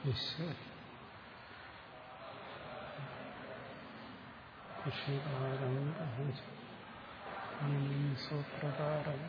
ഈശ്വര കൃഷികാരം സൂത്രകാരം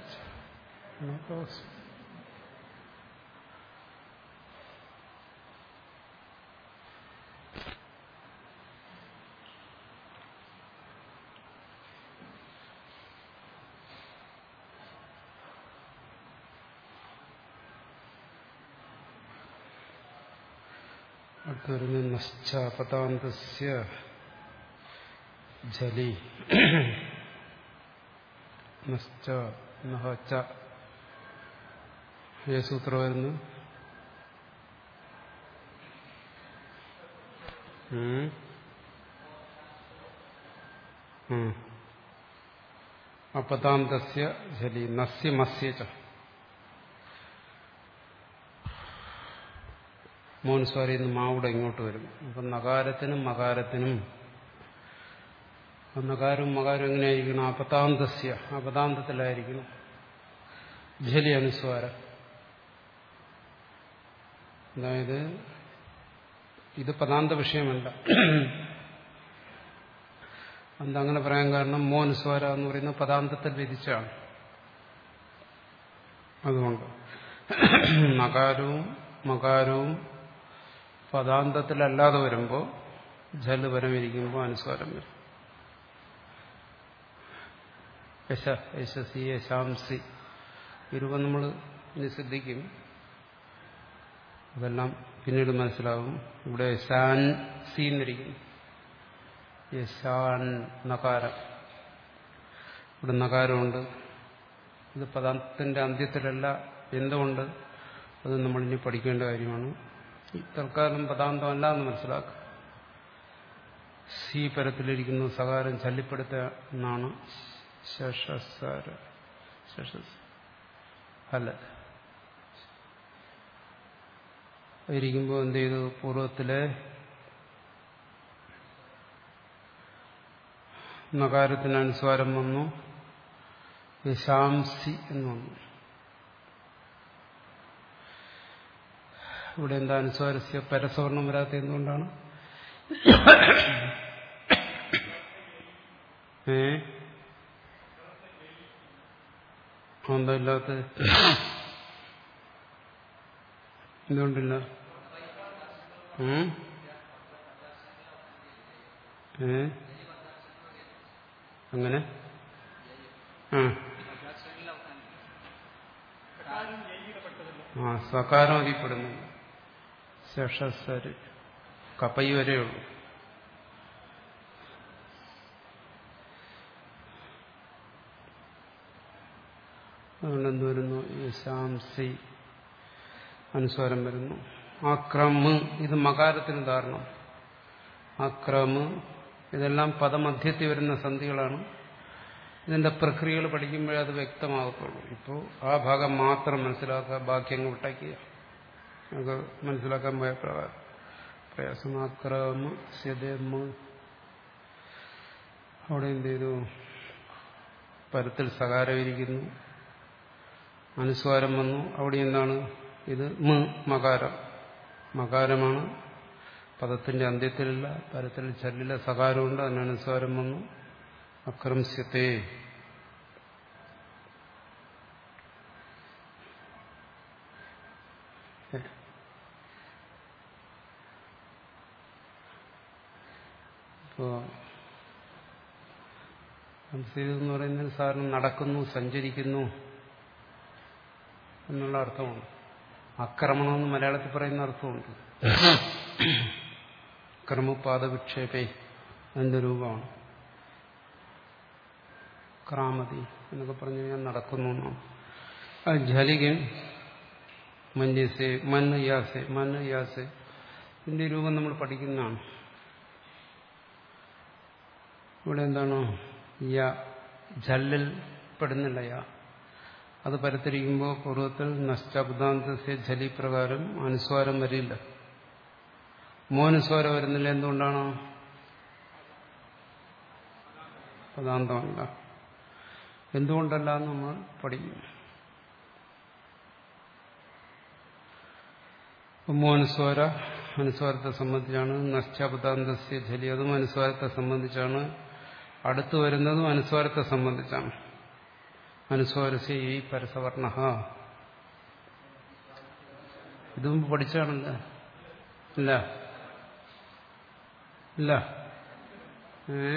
അടുത്തുവരുന്ന നശ്ചാപതാന്തസ്യ ജലി നശ്ച നഹച്ച ഏ സൂത്രം വരുന്നു ഉം. ഉം. അപതാന്തസ്യ ജലി നസ്യ മസ്യ ച മോൻസ്വാരിയിൽ നിന്ന് മാവിടെ ഇങ്ങോട്ട് വരും അപ്പം നകാരത്തിനും മകാരത്തിനും നകാരവും മകാരവും എങ്ങനെയായിരിക്കണം അപതാന്തസ്യ അപതാന്തത്തിലായിരിക്കണം ജലി അനുസ്വാരം അതായത് ഇത് പദാന്ത വിഷയമല്ല അതങ്ങനെ പറയാൻ കാരണം മോനുസ്വാര എന്ന് പറയുന്ന പദാന്തത്തിൽ വിധിച്ചാണ് അതുകൊണ്ട് നകാരവും മകാരവും പദാന്തത്തിലല്ലാതെ വരുമ്പോൾ ജല് വരമിരിക്കുമ്പോൾ അനുസ്വാരം വരും യശ യശസി യശാംസി ഇരുവ നമ്മൾ ഇനി ശ്രദ്ധിക്കും അതെല്ലാം പിന്നീട് മനസ്സിലാകും ഇവിടെ ഷാൻ സി എന്നിരിക്കുന്നു യശാൻ നകാരം ഇവിടെ നകാരമുണ്ട് ഇത് പദാന്തത്തിന്റെ അന്ത്യത്തിലല്ല എന്തുകൊണ്ട് അത് നമ്മൾ ഇനി പഠിക്കേണ്ട കാര്യമാണ് ഈ തൽക്കാലം പദാന്തമല്ല എന്ന് മനസ്സിലാക്കുക സി പരത്തിലിരിക്കുന്നു സകാരം ചല്ലിപ്പെടുത്തുക എന്നാണ് ശേഷസാര ശേഷസ് അല്ല ഇരിക്കുമ്പോൾ എന്ത് ചെയ്തു പൂർവ്വത്തിലെ നകാരത്തിന് അനുസ്വാരം വന്നു യശാംസി എന്ന് വന്നു ഇവിടെ എന്താ അനുസ്വാരസ്യ പരസ്വർണം വരാത്ത എന്തുകൊണ്ടാണ് ഏ എന്താ ഇല്ലാത്ത എന്തുകൊണ്ടില്ല ഉം? ഏ അങ്ങനെ ആ ആ സകാരം അറിയപ്പെടുന്നു ശേഷസര് കപ്പൈ വരെയുള്ളൂ അതുകൊണ്ട് എന്ത് വരുന്നു യശാംസി അനുസ്വാരം വരുന്നു ആക്രമ് ഇത് മകാരത്തിന് ഉദാഹരണം ആക്രമ് ഇതെല്ലാം പദമധ്യത്തിൽ വരുന്ന സന്ധികളാണ് ഇതിന്റെ പ്രക്രിയകൾ പഠിക്കുമ്പോഴേ അത് വ്യക്തമാകത്തുള്ളൂ ഇപ്പോൾ ആ ഭാഗം മാത്രം മനസ്സിലാക്കുക ബാക്കിയങ്ങ് വിട്ടയ്ക്കുക നമുക്ക് മനസ്സിലാക്കാൻ പോയ പ്രകാരം പ്രയാസമാക്രമ സ്യതമ അവിടെ എന്ത് ചെയ്തു പരത്തിൽ സകാരമിരിക്കുന്നു അനുസ്വാരം വന്നു അവിടെ എന്താണ് ഇത് മ മകാരം മകാരമാണ് പദത്തിന്റെ അന്ത്യത്തിലില്ല പരത്തിൽ ചല്ലില സകാരമുണ്ട് അതിന് അനുസ്വാരം വന്നു അക്രംസ്യത്തെ ഇപ്പോ എന്ന് പറയുന്നത് സാറിന് നടക്കുന്നു സഞ്ചരിക്കുന്നു എന്നുള്ള അർത്ഥമാണ് ആക്രമണം എന്ന് മലയാളത്തിൽ പറയുന്ന അർത്ഥമുണ്ട് ക്രമപാത വിക്ഷേപേ അതിന്റെ രൂപമാണ് ക്രാമതി എന്നൊക്കെ പറഞ്ഞു കഴിഞ്ഞാൽ നടക്കുന്നു എന്നാണ് ആ ജലികൻ മന്യസെ മണ്ണ് യാസെ മണ്ണ് യാസെ ഇതിന്റെ രൂപം നമ്മൾ പഠിക്കുന്നതാണ് ഇവിടെ എന്താണ് യ ജല്ലിൽ പെടുന്നില്ല യാ അത് പരത്തിരിക്കുമ്പോൾ പൂർവ്വത്തിൽ നഷ്ടബുദ്ധാന്തസ്യ ജലി പ്രകാരം അനുസ്വാരം വരില്ല മോനുസ്വാരം വരുന്നില്ല എന്തുകൊണ്ടാണ് പദാന്തമല്ല എന്തുകൊണ്ടല്ല എന്ന് നമ്മൾ പഠിക്കും മോനുസ്വര അനുസ്വാരത്തെ സംബന്ധിച്ചാണ് നശ്ചപദാന്തസ്യ ജലി അതും അനുസ്വാരത്തെ സംബന്ധിച്ചാണ് അടുത്തു വരുന്നതും അനുസ്വാരത്തെ സംബന്ധിച്ചാണ് അനുസ്വാരസ്യ ഈ പരസവർണ ഇതും പഠിച്ചാണല്ലോ ഇല്ല ഇല്ല ഏ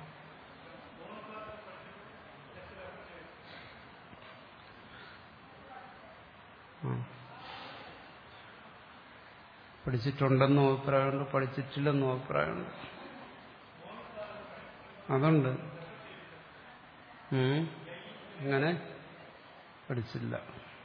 പഠിച്ചിട്ടുണ്ടെന്നും അഭിപ്രായമുണ്ട് പഠിച്ചിട്ടില്ലെന്നും അഭിപ്രായമുണ്ട് അതുണ്ട് ഉം. അങ്ങനെ പഠിച്ചില്ല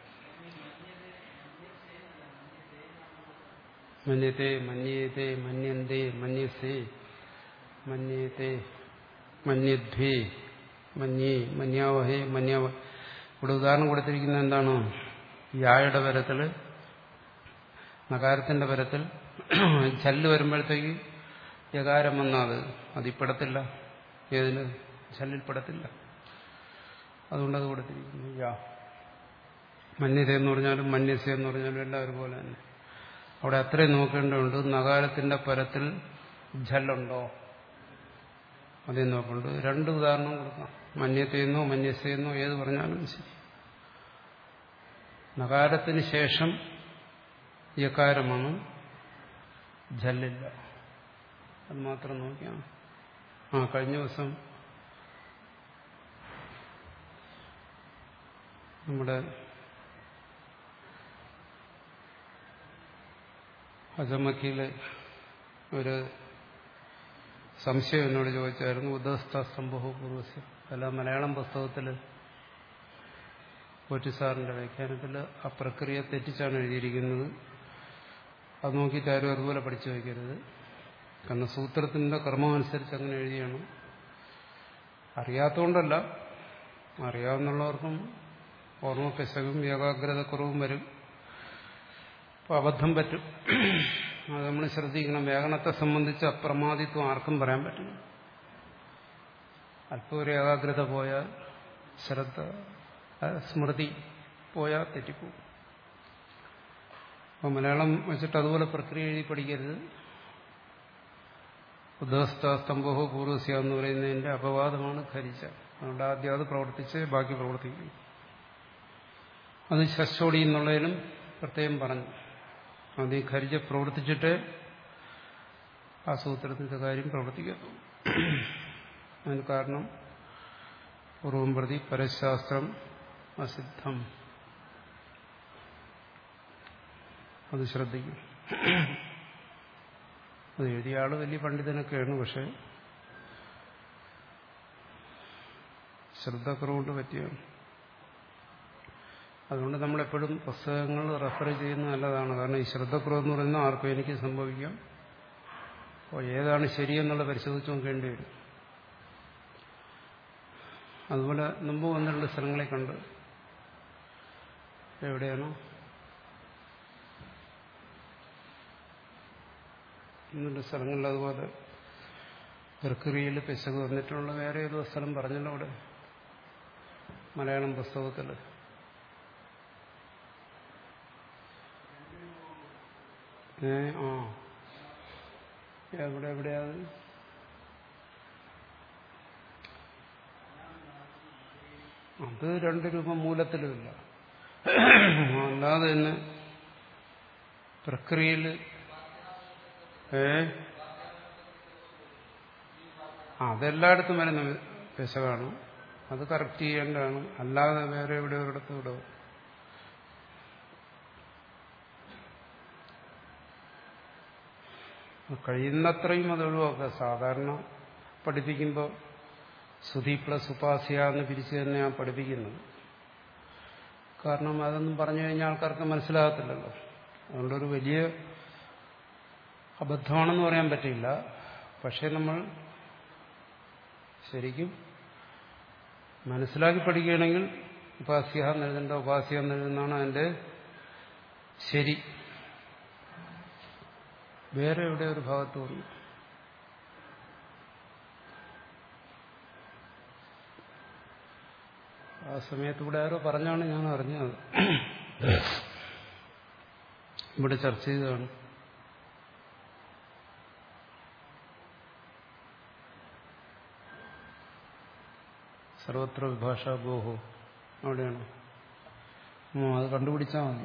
മന്യത്തെ മന്യേത്തെ മന്യന്തേ മന്യസേ മന്യേത്തെ മന്യധ്വേ മന്യേ മന്യാവഹേ മന്യാവ ഇവിടെ ഉദാഹരണം കൊടുത്തിരിക്കുന്നത് എന്താണ് യായുടെ പരത്തിൽ നകാരത്തിന്റെ പരത്തിൽ ചല്ല് വരുമ്പോഴത്തേക്ക് യകാരം വന്നാൽ അതിപ്പെടത്തില്ല ഏതിന് ചല്ലിൽ പെടത്തില്ല അതുകൊണ്ടത് കൊടുത്തിരിക്കുന്നു യാ മന്യത എന്ന് പറഞ്ഞാലും മന്യസ എന്ന് പറഞ്ഞാലും എല്ലാം ഒരുപോലെ തന്നെ അവിടെ അത്രയും നോക്കേണ്ടതുണ്ട് നഗാരത്തിന്റെ പരത്തിൽ ജല്ലുണ്ടോ അതേ നോക്കുന്നുണ്ട് രണ്ട് ഉദാഹരണം കൊടുക്കാം മന്യത്തെയെന്നോ മന്യസയെന്നോ ഏത് പറഞ്ഞാലും ശരി നഗാരത്തിന് ശേഷം യകാരമാണ് ജല്ലില്ല അത് മാത്രം നോക്കിയാൽ ആ കഴിഞ്ഞ ദിവസം നമ്മുടെ അജമക്കിയിലെ ഒരു സംശയം എന്നോട് ചോദിച്ചായിരുന്നു ഉദസ്ഥ സംഭവ പൂർവസ്യം അല്ല മലയാളം പുസ്തകത്തിൽ കോറ്റി സാറിന്റെ വ്യാഖ്യാനത്തിൽ ആ പ്രക്രിയ തെറ്റിച്ചാണ് എഴുതിയിരിക്കുന്നത് അത് നോക്കിയിട്ട് ആരും അതുപോലെ പഠിച്ചു വയ്ക്കരുത് കാരണം സൂത്രത്തിന്റെ ക്രമം അനുസരിച്ച് അങ്ങനെ എഴുതിയാണ് അറിയാത്തതുകൊണ്ടല്ല അറിയാവുന്നുള്ളവർക്കും ഓർമ്മപ്പിശകും ഏകാഗ്രതക്കുറവും വരും അപ്പോൾ അബദ്ധം പറ്റും അത് നമ്മൾ ശ്രദ്ധിക്കണം വ്യാകരണത്തെ സംബന്ധിച്ച് അപ്രമാദിത്വം ആർക്കും പറയാൻ പറ്റില്ല അല്പം ഒരു ഏകാഗ്രത പോയാൽ ശ്രദ്ധ സ്മൃതി പോയാൽ തെറ്റിപ്പോകും അപ്പോൾ മലയാളം വെച്ചിട്ട് അതുപോലെ പ്രക്രിയ എഴുതി പഠിക്കരുത് ഉദ്ദവസ്ഥ സ്തംഭോ പൂർവസ്യ എന്ന് പറയുന്നതിന്റെ അപവാദമാണ് ഖരിച്ച അതുകൊണ്ട് ആദ്യം അത് പ്രവർത്തിച്ച് ബാക്കി പ്രവർത്തിക്കും അത് ശശോടി എന്നുള്ളതിലും പ്രത്യേകം പറഞ്ഞു അത് ഈ ഖരിജ പ്രവർത്തിച്ചിട്ട് ആ സൂത്രത്തിന്റെ കാര്യം പ്രവർത്തിക്കുന്നു അതിന് കാരണം പൂർവം പ്രതി പരശാസ്ത്രം അസിദ്ധം അത് ശ്രദ്ധിക്കും അത് എഴുതിയ ആള് വലിയ പണ്ഡിതനൊക്കെയാണ് പക്ഷെ ശ്രദ്ധക്കുറവുകൊണ്ട് പറ്റിയാണ് അതുകൊണ്ട് നമ്മളെപ്പോഴും പുസ്തകങ്ങൾ റെഫർ ചെയ്യുന്നത് നല്ലതാണ് കാരണം ഈ ശ്രദ്ധക്കുറവ് എന്ന് പറയുന്നത് ആർക്കും എനിക്ക് സംഭവിക്കാം അപ്പോൾ ഏതാണ് ശരിയെന്നുള്ള പരിശോധിച്ച് നോക്കേണ്ടി വരും അതുപോലെ മുമ്പ് വന്നിട്ടുള്ള സ്ഥലങ്ങളെ കണ്ട് എവിടെയാണോ എന്നിട്ട് സ്ഥലങ്ങളിൽ അതുപോലെ പ്രക്രിയയിൽ പിശക് വന്നിട്ടുള്ള വേറെ ഏതോ സ്ഥലം പറഞ്ഞല്ലോ അവിടെ മലയാളം പുസ്തകത്തിൽ ഏ ആ എവിടെ എവിടെയാത് അത് രണ്ട് രൂപ മൂലത്തിലുമില്ല അല്ലാതെ തന്നെ പ്രക്രിയയിൽ ഏ അതെല്ലായിടത്തും വരുന്ന പിശകാണ് അത് കറക്റ്റ് ചെയ്യേണ്ടതാണ് അല്ലാതെ വേറെ എവിടെ ഒരിടത്തും ഇവിടെ കഴിയുന്നത്രയും അത് ഒഴിവാക്കുക സാധാരണ പഠിപ്പിക്കുമ്പോൾ സുധി പ്ലസ് ഉപാസ്യ എന്ന് പിരിച്ചു തന്നെയാണ് പഠിപ്പിക്കുന്നത് കാരണം അതൊന്നും പറഞ്ഞു കഴിഞ്ഞാൽ ആൾക്കാർക്ക് മനസ്സിലാകത്തില്ലല്ലോ അതുകൊണ്ടൊരു വലിയ അബദ്ധമാണെന്ന് പറയാൻ പറ്റില്ല പക്ഷെ നമ്മൾ ശരിക്കും മനസ്സിലാക്കി പഠിക്കുകയാണെങ്കിൽ ഉപാസ്യ എന്നെഴുതേണ്ട ഉപാസ്യ എന്നെഴുതുന്നതാണ് അതിന്റെ ശരി വേറെ എവിടെ ഒരു ഭാഗത്ത് വന്നു ആ സമയത്ത് ഇവിടെ ആരോ പറഞ്ഞാണ് ഞാൻ അറിഞ്ഞത് ഇവിടെ ചർച്ച ചെയ്തതാണ് സർവത്ര വിഭാഷ ഗോഹോ അവിടെയാണോ ഉം, അത് കണ്ടുപിടിച്ചാൽ മതി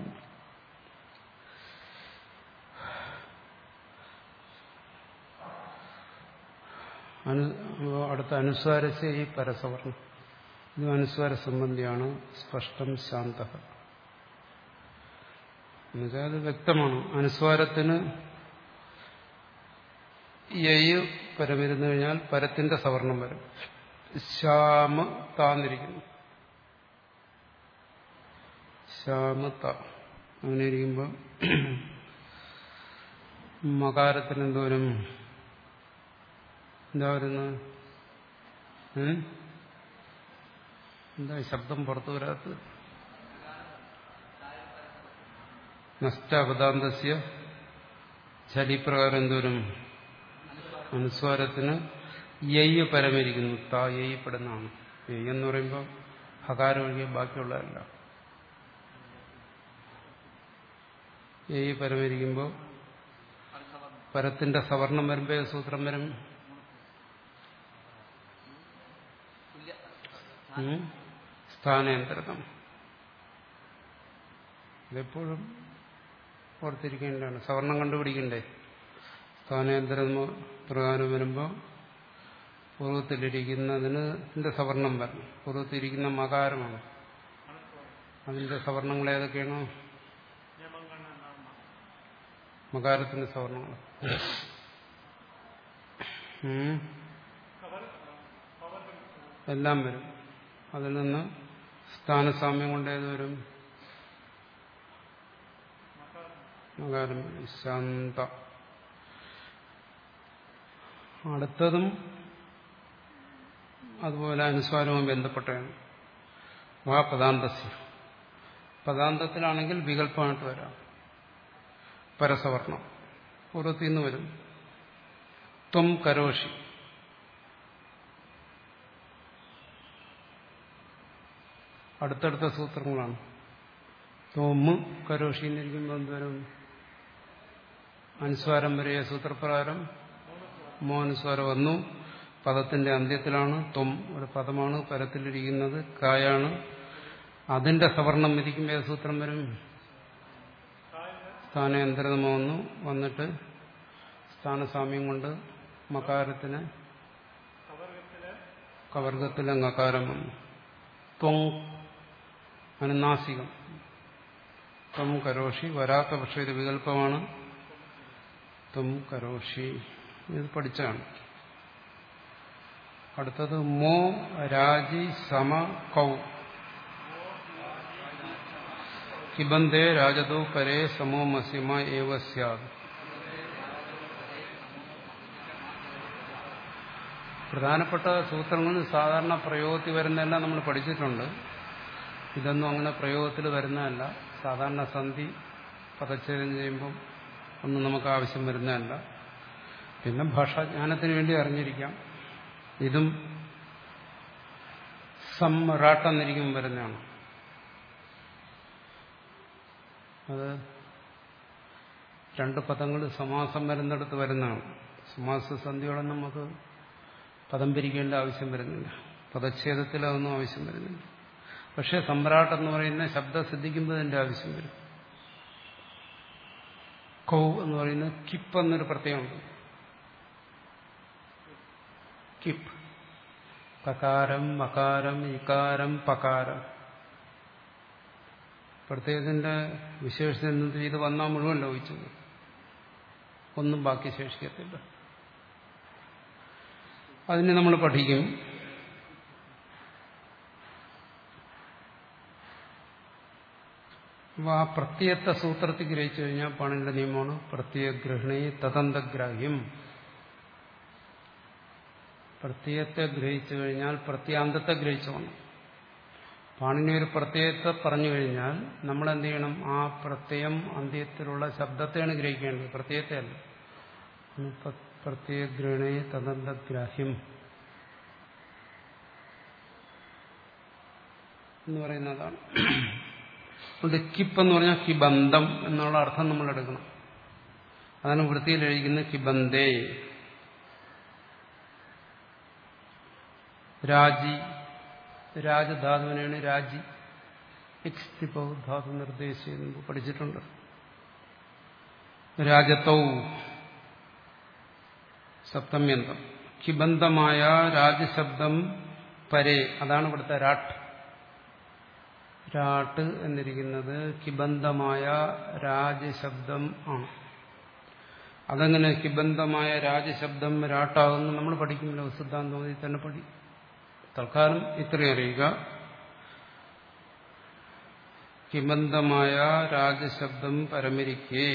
അനു അടുത്ത അനുസ്വാരസ്യ ഈ പരസവർണം ഇത് അനുസ്വാര സംബന്ധിയാണ് സ്പഷ്ടം ശാന്ത എന്നുവെച്ചാൽ അത് വ്യക്തമാണ് അനുസ്വാരത്തിന് യയ് പരം ഇരുന്നു കഴിഞ്ഞാൽ പരത്തിന്റെ സവർണം വരും ശ്യാമ താന്നിരിക്കുന്നു ശ്യാമത്ത അങ്ങനെ ഇരിക്കുമ്പോൾ മകാരത്തിന് എന്തോരും എന്താ വരുന്നത് ഉം? എന്താ ഈ ശബ്ദം പുറത്തു വരാത്തത് നഷ്ടാപദാന്തസ്യ ചലിപ്രകാരം എന്തോരും അനുസ്വാരത്തിന് യയ്യ് പരമിരിക്കുന്നു താ യയ്യപ്പെടുന്നതാണ് യയ്യ് എന്ന് പറയുമ്പോൾ ഹകാരം ഒഴികെ ബാക്കിയുള്ളതല്ല യയ്യ് പരമിരിക്കുമ്പോൾ പരത്തിന്റെ സവർണം വരുമ്പോൾ ഏത് സൂത്രം വരും ഉം? സ്ഥാനാന്തരണം ഇതെപ്പോഴും ഓർത്തിരിക്കേണ്ടതാണ് സവർണം കണ്ടുപിടിക്കണ്ടേ സ്ഥാനാന്തരം പ്രകാരം വരുമ്പോൾ പൂർവ്വത്തിലിരിക്കുന്നതിന് ഇതിന്റെ സവർണം വരണം പൂർവ്വത്തിരിക്കുന്ന മകാരമാണ് അതിന്റെ സവർണങ്ങൾ ഏതൊക്കെയാണോ മകാരത്തിന്റെ സവർണങ്ങൾ ഉം. എല്ലാം വരും അതിൽ നിന്ന് സ്ഥാനസാമ്യം കൊണ്ട് ഏത് വരും മകാരം വരും. ശാന്ത അടുത്തതും അതുപോലെ അനുസ്വാരവും ബന്ധപ്പെട്ടാണ് വാ പദാന്തസ്യ പദാന്തത്തിലാണെങ്കിൽ വികല്പമായിട്ട് വരാം പരസവർണം പൂർവ്വത്തിൽ നിന്ന് വരും ത്വം കരോഷി അടുത്തടുത്ത സൂത്രങ്ങളാണ് ത്വമ്മ് കരോഷി എന്നിരിക്കുമ്പോൾ എന്തോരും അനുസ്വാരം വരെ സൂത്രപ്രകാരം മോനുസ്വാരം വന്നു പദത്തിന്റെ അന്ത്യത്തിലാണ് ത്വം ഒരു പദമാണ് പരത്തിലിരിക്കുന്നത് കായാണ് അതിന്റെ സവർണം വിധിക്കുമ്പോൾ ഏത് സൂത്രം വരും സ്ഥാനാന്തരതമ വന്നു വന്നിട്ട് സ്ഥാനസാമ്യം കൊണ്ട് മകാരത്തിന് കവർഗത്തിലെ ngകാരം വന്നു ത്വം അനുനാസികം ത്വം കരോഷി വരാത്ത പക്ഷേ ഇത് വികല്പമാണ് ത്വം കരോഷി ഇത് പഠിച്ചാണ് അടുത്തത് മോ രാജി സമ കൗ കിബന്ധേ രാജതോ പരേ സമോ മസിമ ഏവ സ്യാദ് പ്രധാനപ്പെട്ട സൂത്രങ്ങൾ സാധാരണ പ്രയോഗത്തിൽ വരുന്നതെല്ലാം നമ്മൾ പഠിച്ചിട്ടുണ്ട് ഇതൊന്നും അങ്ങനെ പ്രയോഗത്തിൽ വരുന്നതല്ല സാധാരണ സന്ധി പദച്ഛേദം ചെയ്യുമ്പം ഒന്നും നമുക്ക് ആവശ്യം വരുന്നതല്ല പിന്നെ ഭാഷാജ്ഞാനത്തിന് വേണ്ടി അറിഞ്ഞിരിക്കാം ഇതും സമ്മറാട്ടെന്നിരിക്കും വരുന്നതാണ് അത് രണ്ട് പദങ്ങൾ സമാസം വരുന്നിടത്ത് വരുന്നതാണ് സമാസ സന്ധിയോടെ നമുക്ക് പദം പിരിക്കേണ്ട ആവശ്യം വരുന്നില്ല പദച്ഛേദത്തിൽ അതൊന്നും ആവശ്യം വരുന്നില്ല പക്ഷെ സമ്രാട്ട് എന്ന് പറയുന്ന ശബ്ദം സിദ്ധിക്കുമ്പോൾ അതിന്റെ ആവശ്യം വരും കൗ എന്ന് പറയുന്ന കിപ്പ് എന്നൊരു പ്രത്യയമുണ്ട് കിപ്പ് കകാരം മകാരം ഇകാരം പകാരം പ്രത്യേകത്തിന്റെ വിശേഷത്തിൽ ഇത് വന്നാൽ മുഴുവൻ ലോപിച്ചു ഒന്നും ബാക്കി ശേഷിക്കത്തില്ല അതിനെ നമ്മൾ പഠിക്കും അപ്പൊ ആ പ്രത്യയത്തെ സൂത്രത്തിൽ ഗ്രഹിച്ചു കഴിഞ്ഞാൽ പണിന്റെ നിയമമാണ് പ്രത്യയ ഗ്രഹണി തദന്തഗ്രാഹ്യം പ്രത്യയത്തെ ഗ്രഹിച്ചു കഴിഞ്ഞാൽ പ്രത്യാന്തത്തെ ഗ്രഹിച്ചോണം പാണിനി ഒരു പ്രത്യയത്തെ പറഞ്ഞു കഴിഞ്ഞാൽ നമ്മൾ എന്ത് ചെയ്യണം ആ പ്രത്യയം അന്ത്യത്തിലുള്ള ശബ്ദത്തെയാണ് ഗ്രഹിക്കേണ്ടത് പ്രത്യയത്തെ അല്ല പ്രത്യയഗ്രഹണേ തദന്തഗ്രാഹ്യം എന്ന് പറയുന്നതാണ് അതുകൊണ്ട് കിപ്പ് എന്ന് പറഞ്ഞാൽ കിബന്ധം എന്നുള്ള അർത്ഥം നമ്മൾ എടുക്കണം അതാണ് വൃത്തിയിൽ എഴുതിക്കുന്നത് കിബന്ധേ രാജി രാജധാതുവിനെയാണ് രാജി എക്സ്തിപ്പോ ധാതു നിർദ്ദേശിച്ച് പഠിച്ചിട്ടുണ്ട് രാജത്തൗ സപ്തമ്യന്തം കിബന്ധമായ രാജശബ്ദം പരേ അതാണ് ഇവിടുത്തെ രാട്ട് രാട്ട് എന്നിരിക്കുന്നത് കിബന്ധമായ രാജശബ്ദം ആണ് അതെങ്ങനെ കിബന്ധമായ രാജശബ്ദം രാട്ടാകുന്നു നമ്മൾ പഠിക്കുമല്ലോ സിദ്ധാന്തോതി തന്നെ പഠി തൽക്കാലം ഇത്രയും അറിയുക കിബന്ധമായ രാജശബ്ദം പരമരിക്കേ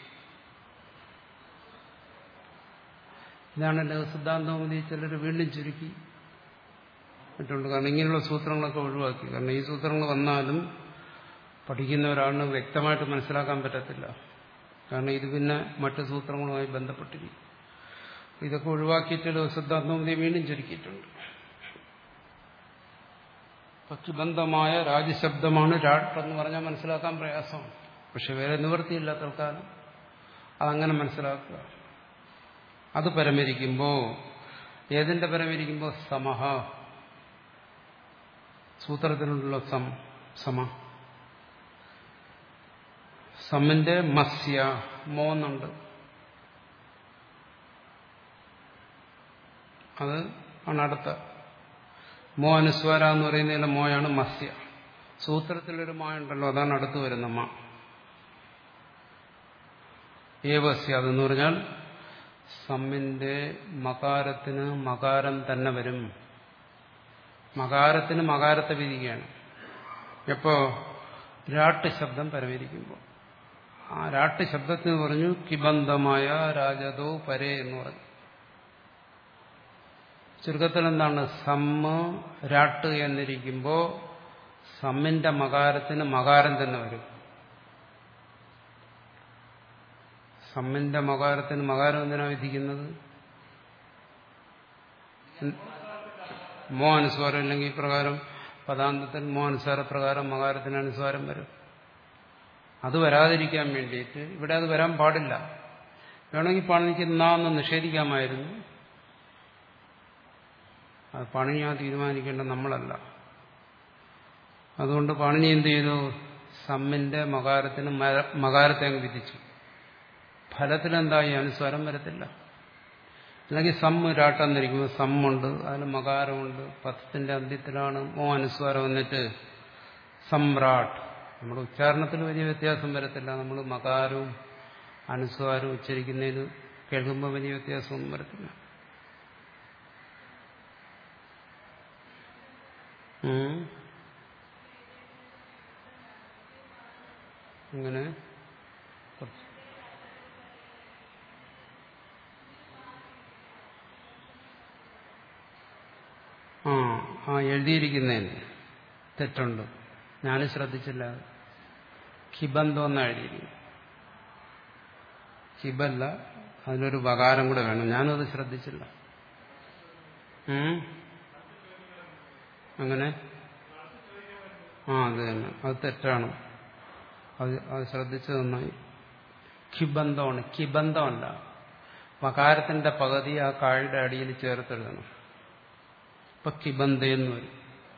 ഇതാണല്ലോ സിദ്ധാന്തോമതി ചിലർ വീണ്ടും ചുരുക്കി ഇട്ടുണ്ട് കാരണം ഇങ്ങനെയുള്ള സൂത്രങ്ങളൊക്കെ ഒഴിവാക്കി കാരണം ഈ സൂത്രങ്ങൾ വന്നാലും പഠിക്കുന്ന ഒരാളിന് വ്യക്തമായിട്ട് മനസ്സിലാക്കാൻ പറ്റത്തില്ല കാരണം ഇത് പിന്നെ മറ്റു സൂത്രങ്ങളുമായി ബന്ധപ്പെട്ടിരിക്കും ഇതൊക്കെ ഒഴിവാക്കിയിട്ട് സിദ്ധാന്തോമതി വീണ്ടും ചുരുക്കിയിട്ടുണ്ട് പക്ഷിബന്ധമായ രാജശബ്ദമാണ് രാട്ട് എന്ന് പറഞ്ഞാൽ മനസ്സിലാക്കാൻ പ്രയാസമാണ് പക്ഷെ വേറെ നിവൃത്തിയില്ല തൽക്കാലം അതങ്ങനെ മനസ്സിലാക്കുക അത് പരമരിക്കുമ്പോൾ ഏതിന്റെ പരമരിക്കുമ്പോൾ സമഹ സൂത്രത്തിനുള്ള സം സമ സമ്മിന്റെ മസ്യ മോന്നുണ്ട് അത് ആണ് അടുത്ത മോ അനുസ്വാര എന്ന് പറയുന്നതിലെ മോയാണ് മസ്യ സൂത്രത്തിലൊരു മോയുണ്ടല്ലോ അതാണ് അടുത്ത് വരുന്ന മ ഏവസ്യ അതെന്ന് പറഞ്ഞാൽ സമ്മിന്റെ മകാരത്തിന് മകാരം തന്നെ വരും മകാരത്തിന് മകാരത്തെ വിധിക്കുകയാണ് എപ്പോ രാട്ട് ശബ്ദം പരമരിക്കുമ്പോൾ ആ രാട്ട് ശബ്ദത്തിന് പറഞ്ഞു കിബന്ധമായ രാജതോ പരേ എന്ന് പറഞ്ഞു ചുരുക്കത്തിൽ എന്താണ് സമ്മ് രാട്ട് എന്നിരിക്കുമ്പോൾ സമ്മിന്റെ മകാരത്തിന് മകാരം തന്നെ വരും സമ്മിന്റെ മകാരത്തിന് മകാരം എന്തിനാ വിധിക്കുന്നത് മോ അനുസ്വാരം ഇല്ലെങ്കിൽ പ്രകാരം പദാന്തത്തിൽ മോ അനുസാര പ്രകാരം മകാരത്തിന് അനുസ്വാരം വരും അത് വരാതിരിക്കാൻ വേണ്ടിയിട്ട് ഇവിടെ അത് വരാൻ പാടില്ല വേണമെങ്കിൽ പണിക്ക് നാന്ന് നിഷേധിക്കാമായിരുന്നു അത് പണിനി ആ തീരുമാനിക്കേണ്ട നമ്മളല്ല അതുകൊണ്ട് പണിനി എന്ത് ചെയ്തു സമ്മിന്റെ മകാരത്തിന് മകാരത്തെ അങ്ങ് വിധിച്ചു ഫലത്തിലെന്തായി അനുസ്വാരം വരത്തില്ല അല്ലെങ്കിൽ സമ്മ് രാട്ടെന്നിരിക്കുമ്പോൾ സമ്മുണ്ട് അതിന് മകാരമുണ്ട് പഥത്തിന്റെ അന്ത്യത്തിലാണ് മോ അനുസ്വാരം വന്നിട്ട് സമ്രാട്ട് നമ്മുടെ ഉച്ചാരണത്തിൽ വലിയ വ്യത്യാസം വരത്തില്ല നമ്മൾ മകാരവും അനുസ്വാരവും ഉച്ചരിക്കുന്നതിന് കേൾക്കുമ്പോൾ വലിയ വ്യത്യാസമൊന്നും വരത്തില്ല അങ്ങനെ കുറച്ച് ആ ആ എഴുതിയിരിക്കുന്നതിന് തെറ്റുണ്ട് ഞാനും ശ്രദ്ധിച്ചില്ല ഖിബന്ധം എന്ന് എഴുതിയിരിക്കുന്നു ഖിബല്ല അതിനൊരു വകാരം കൂടെ വേണം ഞാനും അത് ശ്രദ്ധിച്ചില്ല അങ്ങനെ ആ അത് തന്നെ അത് തെറ്റാണ് അത് അത് ശ്രദ്ധിച്ചത് നന്നായി ഖിബന്ധമാണ് കിബന്ധമല്ല മകാരത്തിന്റെ പകുതി ആ കായുടെ അടിയിൽ ചേർത്തെഴുതണം ഇപ്പൊ കിബന്ധയെന്ന് വരും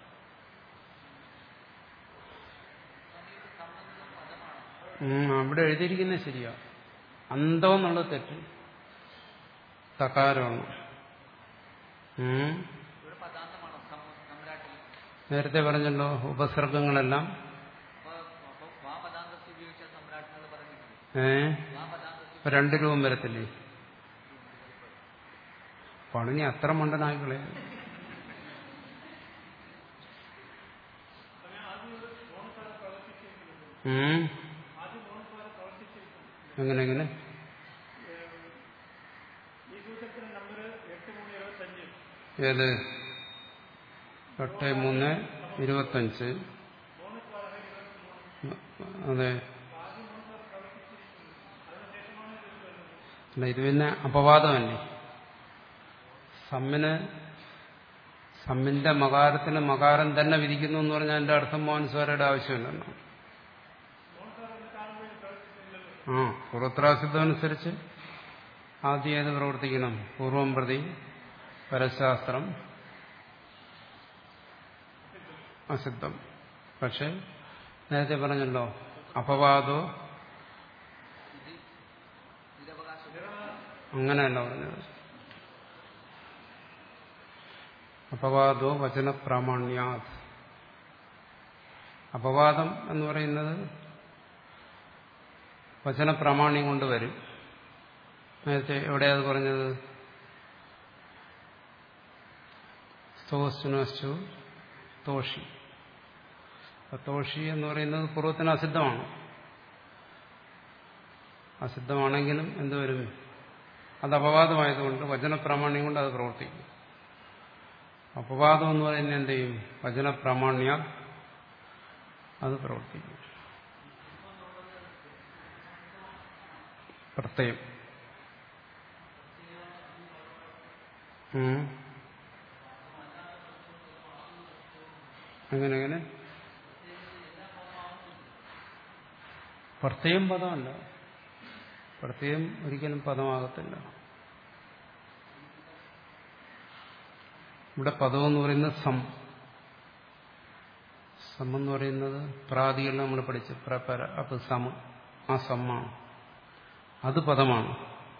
അവിടെ എഴുതിയിരിക്കുന്നത് ശരിയാ അന്തം എന്നുള്ളത് തെറ്റ് തകാരമാണ് നേരത്തെ പറഞ്ഞല്ലോ ഉപസർഗങ്ങളെല്ലാം ഏ ഇപ്പൊ രണ്ടു രൂപം വരത്തില്ലേ പണിനി അത്ര മണ്ടനായിക്കളെ എങ്ങനെ എങ്ങനെ ഏത് എട്ട് മൂന്ന് ഇരുപത്തഞ്ച് അതെ അല്ല ഇത് പിന്നെ അപവാദമല്ലേ സമ്മിന് സമ്മിന്റെ മകാരത്തിന് മകാരം തന്നെ വിധിക്കുന്നു എന്ന് പറഞ്ഞാൽ എന്റെ അർത്ഥം മോഹൻസ്വരയുടെ ആവശ്യമില്ലെന്നോ ആ പൂർവത്രാസിദ്ധമനുസരിച്ച് ആദ്യം ഏത് പ്രവർത്തിക്കണം പൂർവം പ്രതി പരശാസ്ത്രം അസിദ്ധം പക്ഷെ നേരത്തെ പറഞ്ഞല്ലോ അപവാദോ അങ്ങനെയല്ല പറഞ്ഞത് അപവാദോ വചന പ്രാമാണ്യാത് അപവാദം എന്ന് പറയുന്നത് വചന പ്രാമാണ്യം കൊണ്ട് വരും നേരത്തെ എവിടെയാ അത് പറഞ്ഞത് സ്തോസ്റ്റുനസ്റ്റു തോഷി തോഷി എന്ന് പറയുന്നത് പൂർവ്വത്തിന് അസിദ്ധമാണ് അസിദ്ധമാണെങ്കിലും എന്തുവരും അത് അപവാദമായതുകൊണ്ട് വചനപ്രാമാണ്യം കൊണ്ട് അത് പ്രവർത്തിക്കും അപവാദം എന്ന് പറയുന്നത് എന്ത് ചെയ്യും വചനപ്രാമാണ്യ അത് പ്രവർത്തിക്കും പ്രത്യയം അങ്ങനെ അങ്ങനെ പ്രത്യയം പദമല്ല പ്രത്യയം ഒരിക്കലും പദമാകത്തില്ല ഇവിടെ പദം എന്ന് പറയുന്നത് സം സം എന്ന് പറയുന്നത് പ്രാതികൾ നമ്മൾ പഠിച്ച് പ്രപര അപ്പ് സമ ആ സമ്മാണ് അത് പദമാണ്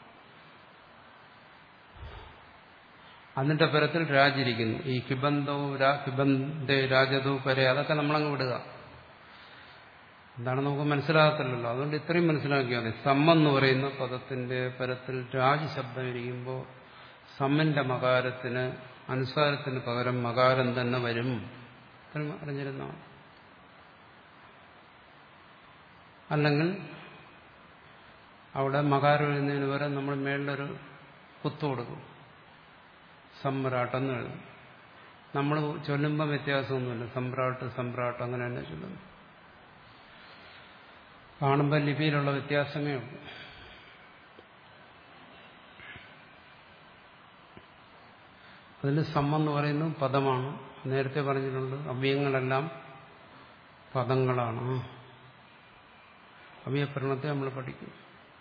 അതിന്റെ പരത്തിൽ രാജിരിക്കുന്നു ഈ കിബന്ധവും കിബന്ധ രാജതോ പരെ അതൊക്കെ നമ്മളങ്ങ് വിടുക എന്താണ് നമുക്ക് മനസ്സിലാകത്തില്ലല്ലോ അതുകൊണ്ട് ഇത്രയും മനസ്സിലാക്കിയാൽ മതി സമ്മെന്ന് പറയുന്ന പദത്തിന്റെ പരത്തിൽ രാജ് ശബ്ദം ഇരിക്കുമ്പോൾ സമ്മിന്റെ മകാരത്തിന് അനുസാരത്തിന് പകരം മകാരം തന്നെ വരും ഇത്രയും അറിഞ്ഞിരുന്ന അല്ലെങ്കിൽ അവിടെ മകാരം എഴുതുന്നതിന് പകരം നമ്മൾ മേളിലൊരു കുത്തു കൊടുക്കും സമ്രാട്ടെന്ന് എഴുതും നമ്മൾ ചൊല്ലുമ്പോൾ വ്യത്യാസമൊന്നുമില്ല സമ്രാട്ട് സമ്രാട്ട് അങ്ങനെ തന്നെ ചൊല്ലുന്നു കാണുമ്പോൾ ലിപിയിലുള്ള വ്യത്യാസമേ ഉള്ളൂ അതിന് സമ്മെന്ന് പറയുന്നത് പദമാണ് നേരത്തെ പറഞ്ഞിട്ടുണ്ട് അവ്യങ്ങളെല്ലാം പദങ്ങളാണ് അവ്യപ്രണത്തെ നമ്മൾ പഠിക്കും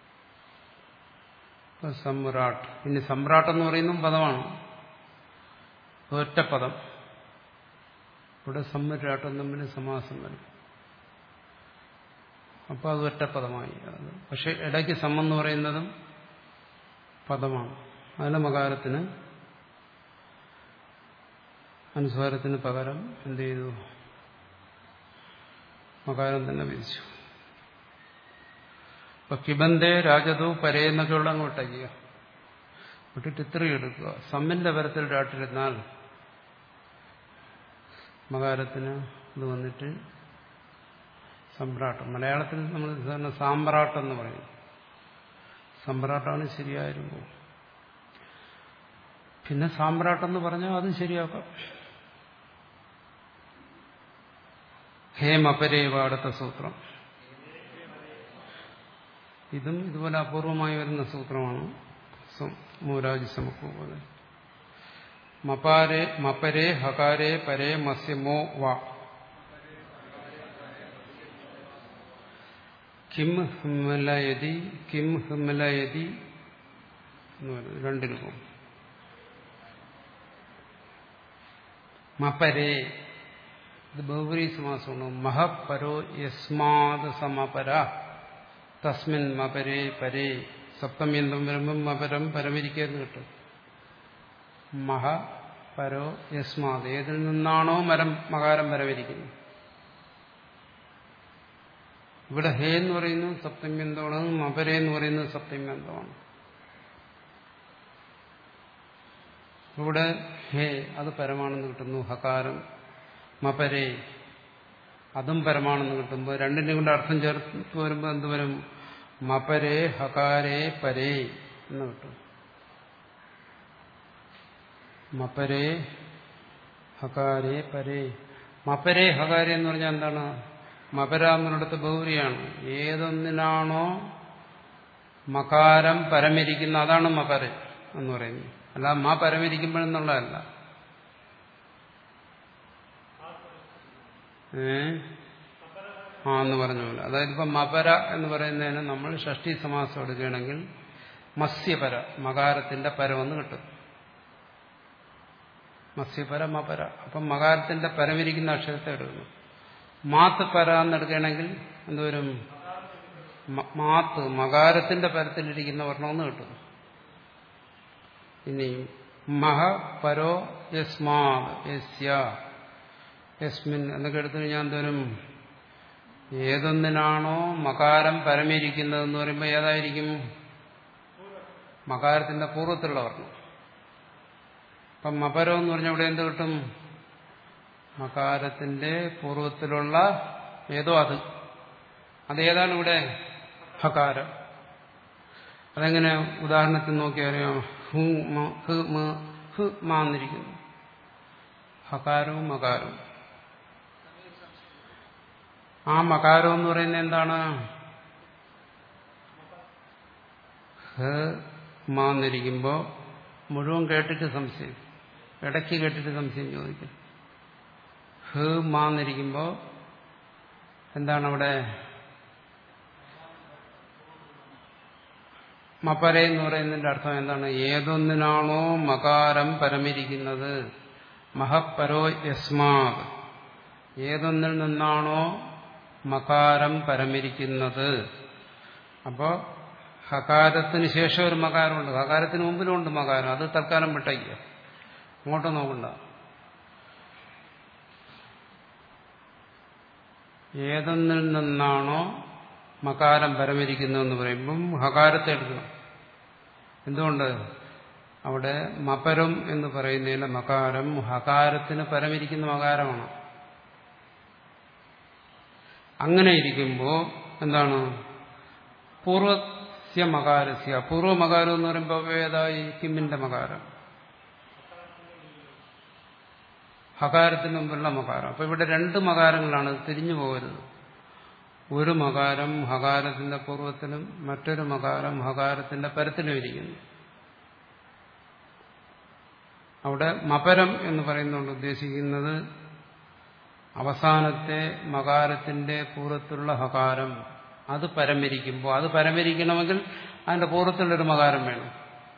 സമ്രാട്ട് ഇനി സമ്രാട്ട് എന്ന് പറയുന്നതും പദമാണ് ഒറ്റ പദം ഇവിടെ സമ്രാട്ടും തമ്മിൽ സമാസം വരും അപ്പോൾ അത് ഒറ്റ പദമായി പക്ഷെ ഇടയ്ക്ക് സമ്മെന്ന് പറയുന്നതും പദമാണ് അതിന്റെ മകാരത്തിന് അനുസ്വാരത്തിന് പകരം എന്ത് ചെയ്തു മകാരം തന്നെ വിധിച്ചു അപ്പൊ കിബന്ധേ രാജതോ പരേ എന്നൊക്കെയുള്ള അങ്ങോട്ടേക്കുക വിട്ടിട്ട് ഇത്രയും എടുക്കുക സമ്മിന്റെ പരത്തിൽ രാട്ടിരുന്നാൽ മകാരത്തിന് ഇത് വന്നിട്ട് സമ്രാട്ടം മലയാളത്തിൽ നമ്മൾ സാധാരണ സാമ്പ്രാട്ടം എന്ന് പറയും സമ്പ്രാട്ടാണ് ശരിയായിരുന്നു പിന്നെ സാമ്പ്രാട്ടം എന്ന് പറഞ്ഞാൽ അതും ശരിയാക്കാം ഹേമപരേവ അടുത്ത സൂത്രം ഇതും ഇതുപോലെ അപൂർവമായി വരുന്ന സൂത്രമാണ് മൂരാജ് സമക്കു പോലെ മപാരെ മപരേ ഹകാരേ പരേ മസ്യമോ വ കിം ഹിമലയതി കിം ഹിമലയതി എന്ന് പറയുന്നത് രണ്ട് രൂപം മപരേ ഇത് ബഹുപരി സമാസമാണ് മഹപരോ യസ്മാത് സമപര തസ്മിൻ മപരേ പരേ സപ്തമി എന്തും വരുമ്പം മപരം പരമിരിക്കുന്നു കിട്ടും മഹ പരോ യസ്മാത് ഏതിൽ നിന്നാണോ മരം മകാരം പരമിരിക്കുന്നത് ഇവിടെ ഹേ എന്ന് പറയുന്നത് സപ്തമ്യന്തമാണ് മപരെ എന്ന് പറയുന്നത് സപ്തമ്യന്തമാണ് ഇവിടെ ഹേ അത് പരമാണെന്ന് കിട്ടുന്നു ഹകാരം മപരെ അതും പരമാണെന്ന് കിട്ടുമ്പോൾ രണ്ടിന്റെയും കൊണ്ട് അർത്ഥം ചേർത്ത് വരുമ്പോൾ എന്ത് വരും മപരെ ഹകാരേ പരേ എന്ന് കിട്ടും മപരേ ഹകാരേ പരേ മപരേ ഹകാരേ എന്ന് പറഞ്ഞാൽ എന്താണ് മപര എന്നിടത്ത് ബൗരിയാണ് ഏതൊന്നിനാണോ മകാരം പരമിരിക്കുന്ന അതാണ് മപര എന്ന് പറയുന്നത് അല്ല മ പരമിരിക്കുമ്പോഴെന്നുള്ളതല്ല ഏ ആ എന്ന് പറഞ്ഞ പോലെ അതായത് ഇപ്പം മപര എന്ന് പറയുന്നതിന് നമ്മൾ ഷഷ്ടി സമാസം എടുക്കുകയാണെങ്കിൽ മത്സ്യപര മകാരത്തിന്റെ പരമെന്ന് കിട്ടും മത്സ്യപര മപര അപ്പം മകാരത്തിന്റെ പരമിരിക്കുന്ന അക്ഷരത്തെ എടുക്കുന്നു മാത്ത് പര എന്നെടുക്കുകയാണെങ്കിൽ എന്തോരും മാത്ത് മകാരത്തിന്റെ പരത്തിലിരിക്കുന്ന വർണ്ണമെന്ന് കിട്ടും ഇനി മഹ പരോ യസ്മാ യസ്യ യസ്മിൻ എന്നൊക്കെ എടുത്തു കഴിഞ്ഞാൽ എന്തോരും ഏതൊന്നിനാണോ മകാരം പരമിരിക്കുന്നതെന്ന് പറയുമ്പോൾ ഏതായിരിക്കും മകാരത്തിന്റെ പൂർവ്വത്തിലുള്ള വർണ്ണം അപ്പം മപരം എന്ന് പറഞ്ഞാൽ ഇവിടെ എന്ത് കിട്ടും മകാരത്തിന്റെ പൂർവ്വത്തിലുള്ള ഏതോ അത് അതേതാണ് ഇവിടെ ഹകാരം അതെങ്ങനെ ഉദാഹരണത്തിൽ നോക്കി അറിയാം ഹു മ ഹ് മ ഹ് മ എന്നിരിക്കുന്നു ഹകാരവും മകാരവും ആ മകാരം എന്ന് പറയുന്നത് എന്താണ് ഹ മ എന്നിരിക്കുമ്പോ മുഴുവൻ കേട്ടിട്ട് സംശയം ഇടയ്ക്ക് കേട്ടിട്ട് സംശയം ചോദിക്കും ഹ് മ എന്നിരിക്കുമ്പോ എന്താണ് അവിടെ മപര എന്ന് പറയുന്നതിന്റെ അർത്ഥം എന്താണ് ഏതൊന്നിനാണോ മകാരം പരമിരിക്കുന്നത് മഹപ്പരോ യസ്മാത് ഏതൊന്നിൽ നിന്നാണോ മകാരം പരമിരിക്കുന്നത് അപ്പോ ഹകാരത്തിന് ശേഷം ഒരു മകാരമുണ്ട് ഹകാരത്തിന് മുമ്പിലുണ്ട് മകാരം അത് തൽക്കാലം വിട്ടയ്ക്കുക അങ്ങോട്ട് നോക്കണ്ട ഏതൊന്നിൽ നിന്നാണോ മകാരം പരമിരിക്കുന്നതെന്ന് പറയുമ്പം ഹകാരത്തെ എടുക്കണം എന്തുകൊണ്ട് അവിടെ മപരം എന്ന് പറയുന്നതിലെ മകാരം ഹകാരത്തിന് പരമിരിക്കുന്ന മകാരമാണ് അങ്ങനെ ഇരിക്കുമ്പോൾ എന്താണ് പൂർവസ്യ മകാരസ്യ പൂർവ്വമകാരം എന്ന് പറയുമ്പോൾ ഏതായി കിമ്മിന്റെ മകാരം ഹകാരത്തിന് മുമ്പുള്ള മകാരം അപ്പൊ ഇവിടെ രണ്ട് മകാരങ്ങളാണ് തിരിഞ്ഞു പോകരുത് ഒരു മകാരം ഹകാരത്തിന്റെ പൂർവ്വത്തിലും മറ്റൊരു മകാരം ഹകാരത്തിന്റെ പരത്തിലും ഇരിക്കുന്നു അവിടെ മപരം എന്ന് പറയുന്നതുകൊണ്ട് ഉദ്ദേശിക്കുന്നത് അവസാനത്തെ മകാരത്തിന്റെ പൂർവ്വത്തിലുള്ള ഹകാരം അത് പരമരിക്കുമ്പോൾ അത് പരമരിക്കണമെങ്കിൽ അതിന്റെ പൂർവ്വത്തിലൊരു മകാരം വേണം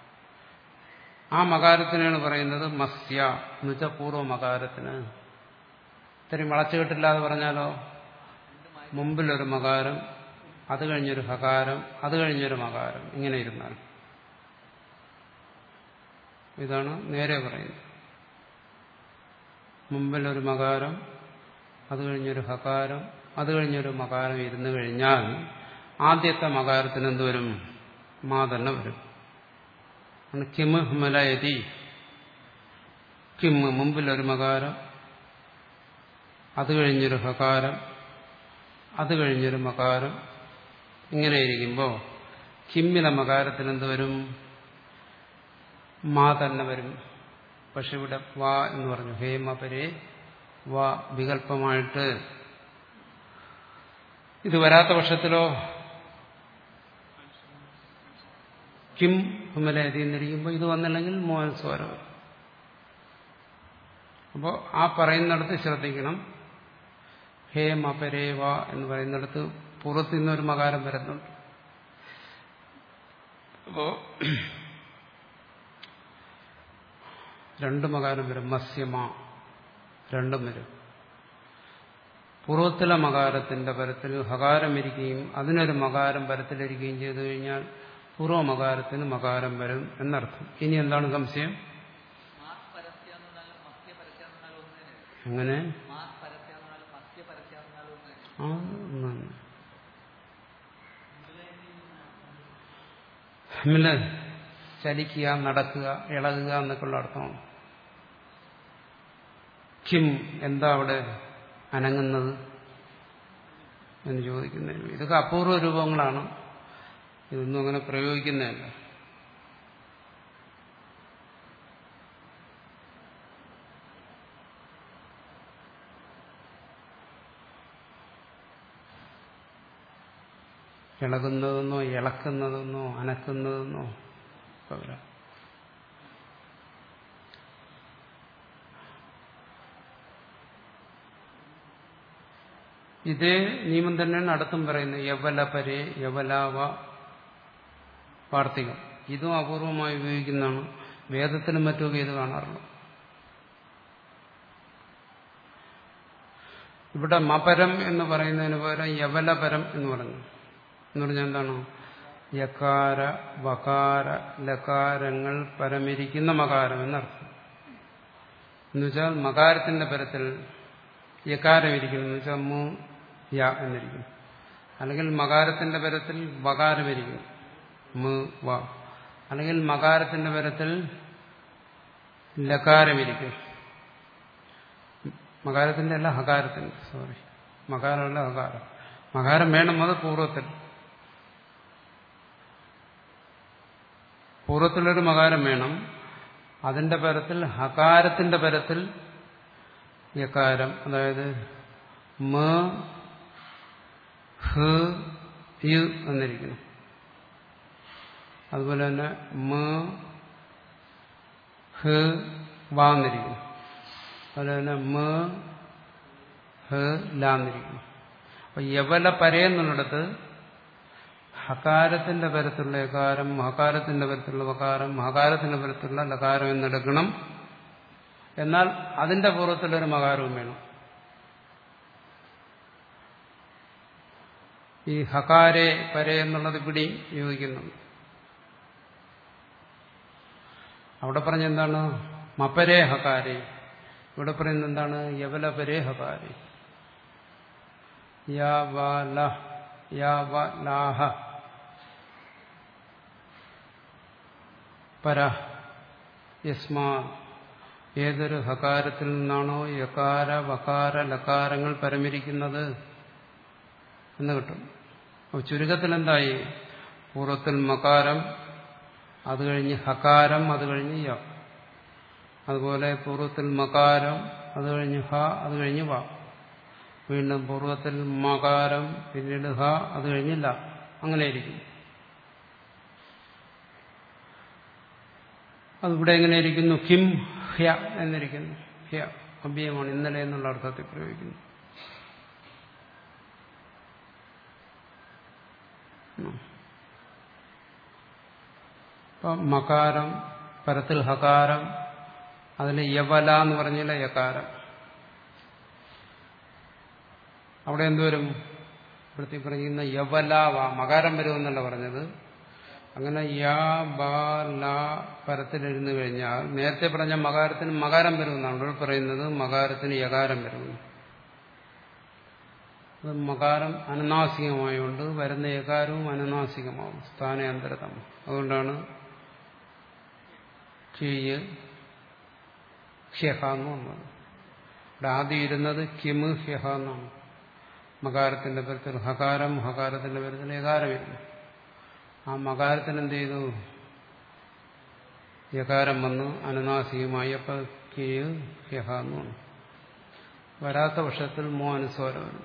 ആ മകാരത്തിനാണ് പറയുന്നത് മസ്യ എന്ന് വെച്ചാൽ പൂർവ്വ മകാരത്തിന് ഇത്രയും വളച്ചുകെട്ടില്ലാതെ പറഞ്ഞാലോ മുമ്പിലൊരു മകാരം അത് കഴിഞ്ഞൊരു ഹകാരം അത് കഴിഞ്ഞൊരു മകാരം ഇങ്ങനെ ഇരുന്നാൽ ഇതാണ് നേരെ പറയുന്നത് മുമ്പിലൊരു മകാരം അത് കഴിഞ്ഞൊരു ഹകാരം അത് കഴിഞ്ഞൊരു മകാരം ഇരുന്നു കഴിഞ്ഞാൽ ആദ്യത്തെ മകാരത്തിന് എന്ത് വരും മാ തന്നെ വരും കിമ് ഹുമലയതി കിമ്മ് മുമ്പിലൊരു മകാരം അത് കഴിഞ്ഞൊരു ഹകാരം അത് കഴിഞ്ഞൊരു മകാരം ഇങ്ങനെ ഇരിക്കുമ്പോൾ കിമ്മിലെ മകാരത്തിന് എന്ത് വരും മാ തന്നെ വരും പക്ഷെ ഇവിടെ വാ എന്ന് പറഞ്ഞു ഹേമപരെ വാ വികല്പമായിട്ട് ഇത് വരാത്ത പക്ഷത്തിലോ കിം ഹുമലേതി എന്നിരിക്കുമ്പോൾ ഇത് വന്നില്ലെങ്കിൽ മോഹൻ സ്വരം അപ്പോൾ ആ പറയുന്നിടത്ത് ശ്രദ്ധിക്കണം ഹേ മപരേ വാ എന്ന് പറയുന്നിടത്ത് പുറത്തു നിന്നൊരു മകാരം വരുന്നുണ്ട് അപ്പോ രണ്ട് മകാരം വരും മസ്യമ രണ്ടും വരും പൂർവത്തിലെ മകാരത്തിന്റെ പരത്തിൽ ഹകാരം ഇരിക്കുകയും അതിനൊരു മകാരം പരത്തിലിരിക്കുകയും ചെയ്തു കഴിഞ്ഞാൽ പൂർവ്വമകാരത്തിന് മകാരം വരും എന്നർത്ഥം ഇനി എന്താണ് സംശയം അങ്ങനെ ആ ഒന്നാണ് ഹമ്മില് ചലിക്കുക നടക്കുക ഇളകുക എന്നൊക്കെയുള്ള അർത്ഥമാണ് കിം എന്താ അവിടെ അനങ്ങുന്നത് എന്ന് ചോദിക്കുന്നതിന് ഇതൊക്കെ അപൂർവ രൂപങ്ങളാണ് ഇതൊന്നും അങ്ങനെ പ്രയോഗിക്കുന്നതല്ല ഇളകുന്നതെന്നോ ഇളക്കുന്നതെന്നോ അനക്കുന്നതെന്നോ ഒക്കെ വരാം ഇതേ നിയമം തന്നെയാണ് അടുത്തും പറയുന്നത് യവല പരേ യവലാവ വാർത്തികം ഇതും അപൂർവമായി ഉപയോഗിക്കുന്നതാണ് വേദത്തിനും മറ്റുമൊക്കെ ഇത് കാണാറുള്ളൂ ഇവിടെ മപരം എന്ന് പറയുന്നതിന് പകരം യവലപരം എന്ന് പറഞ്ഞു എന്ന് പറഞ്ഞാൽ എന്താണ് യകാര വകാര ലകാരങ്ങൾ പരമിരിക്കുന്ന മകാരം എന്നർത്ഥം എന്നുവെച്ചാൽ മകാരത്തിന്റെ പരത്തിൽ യകാരം ഇരിക്കുന്നു എന്ന് വെച്ചാൽ മു യ എന്നിരിക്കും അല്ലെങ്കിൽ മകാരത്തിന്റെ പരത്തിൽ വകാരം ഇരിക്കും മു വ അല്ലെങ്കിൽ മകാരത്തിന്റെ പരത്തിൽ ലകാരമിരിക്കും മകാരത്തിന്റെ അല്ല ഹകാരത്തിന്റെ സോറി മകാരമല്ല ഹകാരം മകാരം വേണം അത് പൂർവ്വത്തിൽ പൂർവ്വത്തിലൊരു മകാരം വേണം അതിന്റെ പരത്തിൽ ഹകാരത്തിന്റെ പരത്തിൽ യകാരം അതായത് മ ഹ യു എന്നിരിക്കുന്നു അതുപോലെ തന്നെ മ ഹ വ എന്നിരിക്കുന്നു അതുപോലെ തന്നെ മ ഹ ല എന്നിരിക്കുന്നു അപ്പൊ യവല പരയെന്നുള്ളിടത്ത് ഹകാരത്തിന്റെ പരത്തിലുള്ള യകാരം ഹകാരത്തിന്റെ പരത്തിലുള്ള വകാരം ഹകാരത്തിന്റെ പരത്തിലുള്ള ലകാരം എന്നെടുക്കണം എന്നാൽ അതിന്റെ പൂർവ്വത്തിലൊരു മകാരവും വേണം ഈ ഹകാരെ പരെ എന്നുള്ളത് ഇവിടെയും യോജിക്കുന്നുണ്ട് അവിടെ പറഞ്ഞ എന്താണ് മപരേ ഹകാരെ ഇവിടെ പറയുന്നത് എന്താണ് യവലപരേ ഹകാരെ യാ വ ല യാ വ ലാഹ പര യസ്മാ ഏതൊരു ഹകാരത്തിൽ നിന്നാണോ യകാര വകാര ലകാരങ്ങൾ പരമിരിക്കുന്നത് എന്ന് കിട്ടും അപ്പോൾ ചുരുക്കത്തിൽ എന്തായി പൂർവ്വത്തിൽ മകാരം അത് കഴിഞ്ഞ് ഹകാരം അത് കഴിഞ്ഞ് യ അതുപോലെ പൂർവ്വത്തിൽ മകാരം അത് കഴിഞ്ഞ് ഹ അത് കഴിഞ്ഞ് വ വീണ്ടും പൂർവ്വത്തിൽ മകാരം പിന്നീട് ഹ അത് കഴിഞ്ഞില്ല അങ്ങനെയിരിക്കും അതിവിടെ എങ്ങനെ ഇരിക്കുന്നു ഹിം ഹ്യ എന്നിരിക്കുന്നു ഹ്യ അഭ്യമാണ് ഇന്നലെ എന്നുള്ള അർത്ഥത്തിൽ പ്രയോഗിക്കുന്നു ഇപ്പം മകാരം പരത്തിൽ ഹകാരം അതിന് യവല എന്ന് പറഞ്ഞില്ല യകാരം അവിടെ എന്തുവരും ഇവിടുത്തെ പറയുന്ന യവലാവ മകാരം വരുമെന്നല്ല പറഞ്ഞത് അങ്ങനെ യാ ബ ല പരത്തിലിരുന്നു കഴിഞ്ഞാൽ നേരത്തെ പറഞ്ഞ മകാരത്തിന് മകാരം വരുമെന്നാണ് ഇവിടെ പറയുന്നത് മകാരത്തിന് യകാരം വരുന്നു അത് മകാരം അനനാസികമായുകൊണ്ട് വരുന്ന യകാരവും അനനാസികമാവും സ്ഥാനാന്തരതം അതുകൊണ്ടാണ് കീയ് ഹ്യഹ എന്ന് വന്നത് ഇവിടെ ആദ്യം ഇരുന്നത് കിമ് ഹ്യഹ എന്നാണ് മകാരത്തിന്റെ പരത്തിൽ ഹകാരം ഹകാരത്തിന്റെ പരത്തിൽ യകാരം വരുന്നു ആ മകാരത്തിന് എന്ത് ചെയ്തു യകാരം വന്ന് അനനാസികമായി അപ്പൊ കീയ് ഹ്യഹ എന്ന് വന്നു വരാത്ത പക്ഷത്തിൽ മോ അനുസ്വാരം വരുന്നു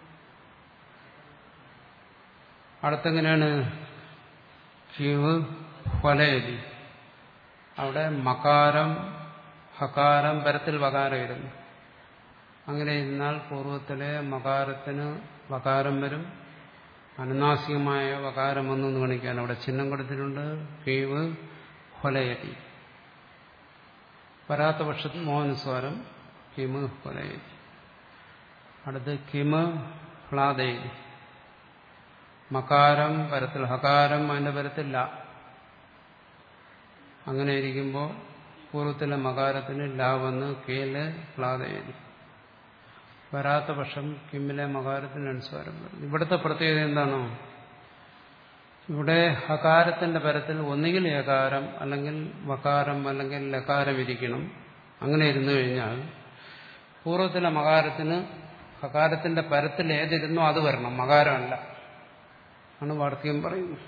അടുത്തെങ്ങനെയാണ് കീവ് ഫലയതി അവിടെ മകാരം ഹകാരം പരത്തിൽ വകാരം ഇരുന്നു അങ്ങനെ ഇരുന്നാൽ പൂർവ്വത്തിലെ മകാരത്തിന് വകാരം വരും അനുനാസികമായ വകാരം വന്നു കാണിക്കാൻ അവിടെ ചിഹ്നം കൊടുത്തിട്ടുണ്ട് കീവ് ഫലയതി വരാത്ത പക്ഷത്തിൽ മോഹനുസ്വാരം കിമ് ഫലയതി അടുത്ത് കിമ് ഹ്ലാദയതി മകാരം പരത്തിൽ ഹകാരം അതിന്റെ പരത്തില്ല അങ്ങനെ ഇരിക്കുമ്പോൾ പൂർവ്വത്തിലെ മകാരത്തിന് ലാ വന്ന് കേല് പ്ലാതയതി വരാത്ത പക്ഷം കിമ്മിലെ മകാരത്തിന് അനുസ്വാരം വരും ഇവിടുത്തെ പ്രത്യേകത എന്താണോ ഇവിടെ ഹകാരത്തിന്റെ പരത്തിൽ ഒന്നുകിൽ ഏകാരം അല്ലെങ്കിൽ വകാരം അല്ലെങ്കിൽ ലകാരം ഇരിക്കണം അങ്ങനെ ഇരുന്നു കഴിഞ്ഞാൽ പൂർവ്വത്തിലെ മകാരത്തിന് ഹകാരത്തിന്റെ പരത്തിൽ ഏതിരുന്നോ അത് വരണം മകാരമല്ല ആണ് വാർത്തകം പറയുന്നത്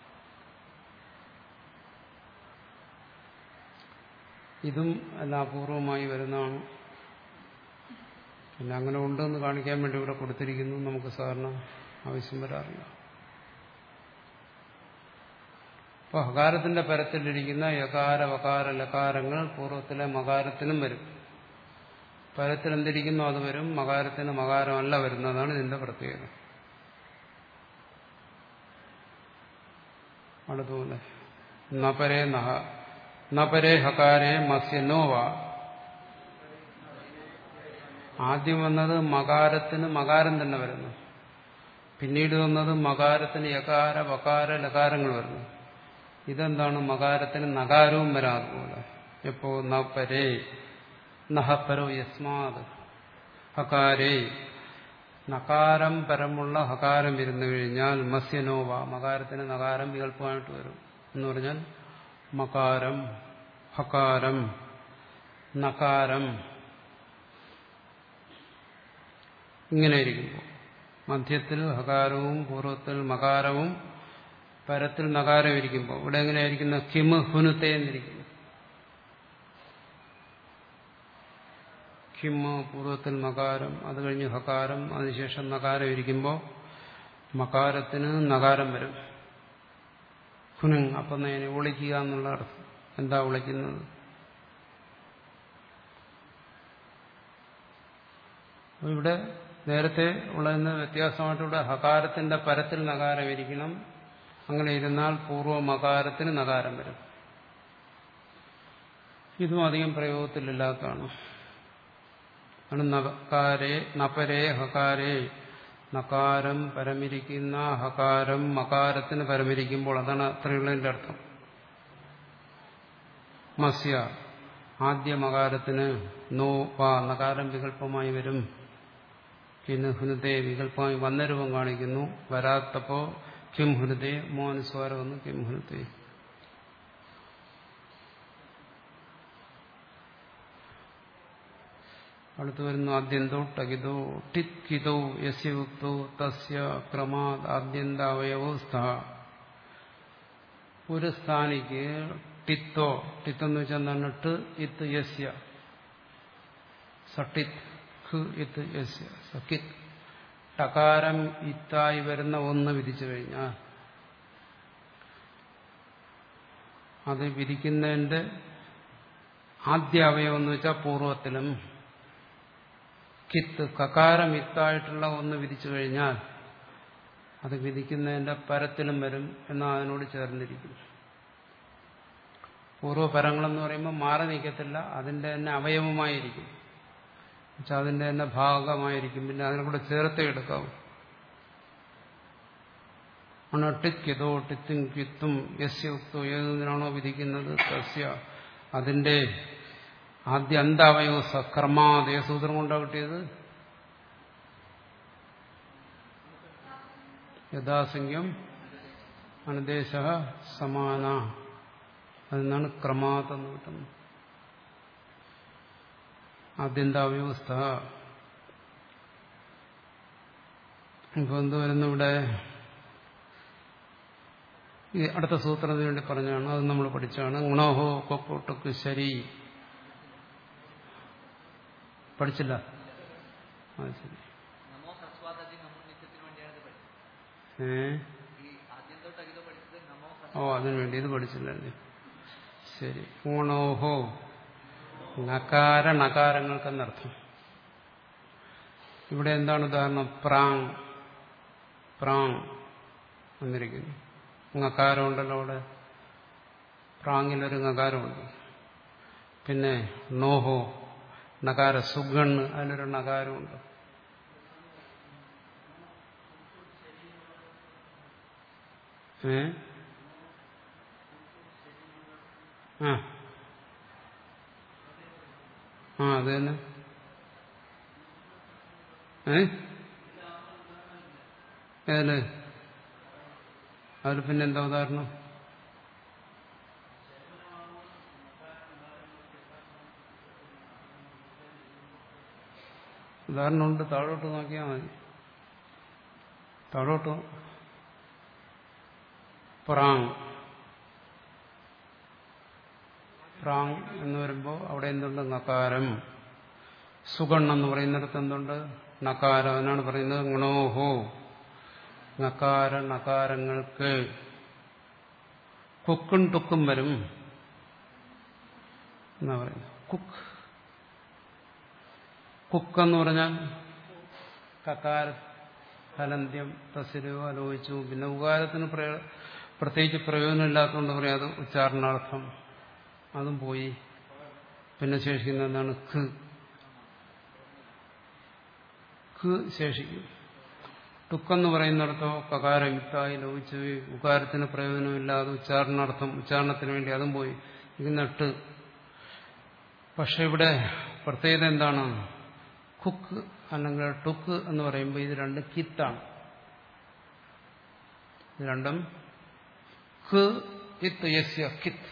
ഇതും എല്ലാം അപൂർവമായി വരുന്നതാണ് പിന്നെ അങ്ങനെ ഉണ്ടെന്ന് കാണിക്കാൻ വേണ്ടി ഇവിടെ കൊടുത്തിരിക്കുന്നു നമുക്ക് സാധാരണ ആവശ്യം വരാറില്ല അപ്പോൾ ഹകാരത്തിന്റെ പരത്തിലിരിക്കുന്ന യകാര വകാര ലകാരങ്ങൾ പൂർവ്വത്തിലെ മകാരത്തിനും വരും പരത്തിൽ എന്തിരിക്കുന്നു അത് വരും മകാരത്തിന് മകാരമല്ല വരുന്നതാണ് ഇതിന്റെ പ്രത്യേകത അടുത്തുപോലെ നപരേ നഹ നപരേ ഹകാരേ മസ്യ നോവ ആദ്യം വന്നത് മകാരത്തിന് മകാരം തന്നെ വരുന്നു പിന്നീട് വന്നത് മകാരത്തിന് യകാര വകാര ലകാരങ്ങൾ വരുന്നു ഇതെന്താണ് മകാരത്തിന് നകാരവും വരാതുപോലെ എപ്പോ നപരേ നഹപരോ യസ്മാത് ഹകാരേ നകാരം പരമുള്ള ഹകാരം ഇരുന്നു കഴിഞ്ഞാൽ മസ്യനോവ മകാരത്തിന് നകാരം വികല്പമായിട്ട് വരും എന്ന് പറഞ്ഞാൽ മകാരം ഹകാരം നകാരം ഇങ്ങനെ ഇരിക്കുമ്പോൾ മധ്യത്തിൽ ഹകാരവും പൂർവ്വത്തിൽ മകാരവും പരത്തിൽ നകാരം ഇരിക്കുമ്പോൾ ഇവിടെ എങ്ങനെയായിരിക്കുന്ന കിമ് ഹുനുത്തെ എന്നിരിക്കുന്നു കിമ്മ് പൂർവ്വത്തിൽ മകാരം അത് കഴിഞ്ഞ് ഹകാരം അതിനുശേഷം നകാരം ഇരിക്കുമ്പോൾ മകാരത്തിന് നകാരം വരും ഹുനു അപ്പം നേരെ ഒളിക്കുക എന്നുള്ള അർത്ഥം എന്താ വിളിക്കുന്നത് ഇവിടെ നേരത്തെ ഉള്ളതിന് വ്യത്യാസമായിട്ട് ഇവിടെ ഹകാരത്തിന്റെ പരത്തിൽ നകാരം ഇരിക്കണം അങ്ങനെ ഇരുന്നാൽ പൂർവ്വ മകാരത്തിന് നകാരം വരും ഇതും അധികം പ്രയോഗത്തിലില്ലാത്തതാണ് ആണ് നകാരേ നപരേ ഹകാരേ നകാരം പരമിരിക്കുന്ന ഹകാരം മകാരത്തിന് പരമിരിക്കുമ്പോൾ അതാണ് അത്രയുള്ളതിന്റെ അർത്ഥം മസ്യ ആദ്യ മകാരത്തിന് നോ വാ നകാരം വികല്പമായി വരും പിന്നെ ഹുനത്തെ വികല്പമായി വന്ന രൂപം കാണിക്കുന്നു വരാത്തപ്പോ കിം ഹുനത്തെ മോനുസ്വാരം വന്നു കിം ഹുനത്തെ അടുത്ത് വരുന്നു ആദ്യന്തോ ടകിതോ ടിത് കിതോ യസ്യ ഉക്തോ തസ്യ ക്രമാത് ആദ്യന്ത അവയവോ സ്ഥ ഒരു സ്ഥാനിക്ക് ടിത്തോ ടിത്ത് എന്ന് വെച്ചാൽ എന്താണ് ട് ഇത്ത് യസ്യ സട്ടിത് ഖ് ഇത്ത് യസ്യ സക്കിത് ടകാരം ഇത്തായി വരുന്ന ഒന്ന് വിധിച്ചു കഴിഞ്ഞാൽ അത് വിധിക്കുന്നതിന്റെ ആദ്യ അവയവം എന്ന് വെച്ചാൽ പൂർവ്വത്തിലും കിത്ത് കകാരം ഇത്തായിട്ടുള്ള ഒന്ന് വിധിച്ചു കഴിഞ്ഞാൽ അത് വിധിക്കുന്നതിന്റെ പരത്തിലും വരും എന്നാൽ അതിനോട് ചേർന്നിരിക്കും പൂർവ്വപരങ്ങളെന്ന് പറയുമ്പോൾ മാറി നിൽക്കത്തില്ല അതിന്റെ തന്നെ അവയവമായിരിക്കും എന്നുവെച്ചാൽ അതിന്റെ തന്നെ ഭാഗമായിരിക്കും പിന്നെ അതിനെ കൂടെ ചേർത്തേ എടുക്കാവും ആണ് ടിക്കിതോ ടിത്തും കിത്തും യസ്യ ഉക്തോ ഏതിനാണോ വിധിക്കുന്നത് തസ്യ അതിന്റെ ആദ്യ അന്താവയോ സക്രമാതയ സൂത്രം കൊണ്ടാ കിട്ടിയത് യഥാസംഖ്യം അനുദേശ സമാന അതിനാണ് ക്രമാത് എന്ന് കിട്ടുന്നത് ആദ്യന്താവ്യവസ്ഥ ഇപ്പൊ എന്ത് വരുന്നു ഇവിടെ ഈ അടുത്ത സൂത്രത്തിന് വേണ്ടി പറഞ്ഞാണ് അത് നമ്മൾ പഠിച്ചാണ് ഗുണോഹോ കൊക്കോട്ടക്ക് ശരി പഠിച്ചില്ല ആ ശരി നമോ ഹസ്വാദി നമോ നിത്യത്തിന് വേണ്ടിയാണ് ഇത് പഠിച്ചത് ഏ ഈ ആദ്യം തൊട്ട് ഇത് പഠിച്ചത് നമോ ഓ അതിനു വേണ്ടി ഇത് പഠിച്ചില്ലല്ലേ ശരി ഊണോഹോ നകാര നകാരങ്ങൾക്കെന്നർത്ഥം ഇവിടെ എന്താണ് ഉദാഹരണം പ്രാങ് പ്രാങ് വന്നിരിക്കുന്നു ngകാരം ഉണ്ടല്ലോ അവിടെ പ്രാങ്ങിലൊരു ngകാരമുണ്ട് പിന്നെ നോഹോ നകാര സുഗണ് അതിലൊരു നകാരമുണ്ട് ഏ ആ ആ അത് തന്നെ ഏ ഏതില് അതിൽ പിന്നെ എന്താ ഉദാഹരണം ഉദാഹരണമുണ്ട് താഴോട്ട് നോക്കിയാൽ മതി താഴോട്ട് പ്രാങ് പ്രാങ് എന്ന് വരുമ്പോൾ അവിടെ എന്തുണ്ട് നകാരം സുഗൺ എന്ന് പറയുന്നിടത്ത് എന്തുണ്ട് നകാരം എന്നാണ് പറയുന്നത് ഗുണോഹോ നകാര നകാരങ്ങൾക്ക് കുക്കും ടുക്കും വരും എന്നാ പറയുന്നത് കുക്ക് കുക്ക് എന്ന് പറഞ്ഞാൽ കക്കാര ഫലന്ത്യം തസിരോ ആലോചിച്ചു പിന്നെ ഉകാരത്തിന് പ്രയോ- പ്രത്യേകിച്ച് പ്രയോജനമില്ലാത്തതുകൊണ്ട് പറയാം അത് ഉച്ചാരണാർത്ഥം അതും പോയി പിന്നെ ശേഷിക്കുന്ന എന്താണ് ഖ് ക്ക് ശേഷിക്കും ടുക്കെന്ന് പറയുന്നിടത്തോ കകാരം ഇത്തായി ലോപിച്ചു ഉകാരത്തിന് പ്രയോജനമില്ലാതെ ഉച്ചാരണാർത്ഥം ഉച്ചാരണത്തിന് വേണ്ടി അതും പോയി ഇന്നിട്ട് പക്ഷെ ഇവിടെ പ്രത്യേകത എന്താണ് കുക്ക് അല്ലെങ്കിൽ ടുക്ക് എന്ന് പറയുമ്പോൾ ഇത് രണ്ടും കിത്താണ് ഇത് രണ്ടും ക് ഇത്ത് യസ്യ കിത്ത്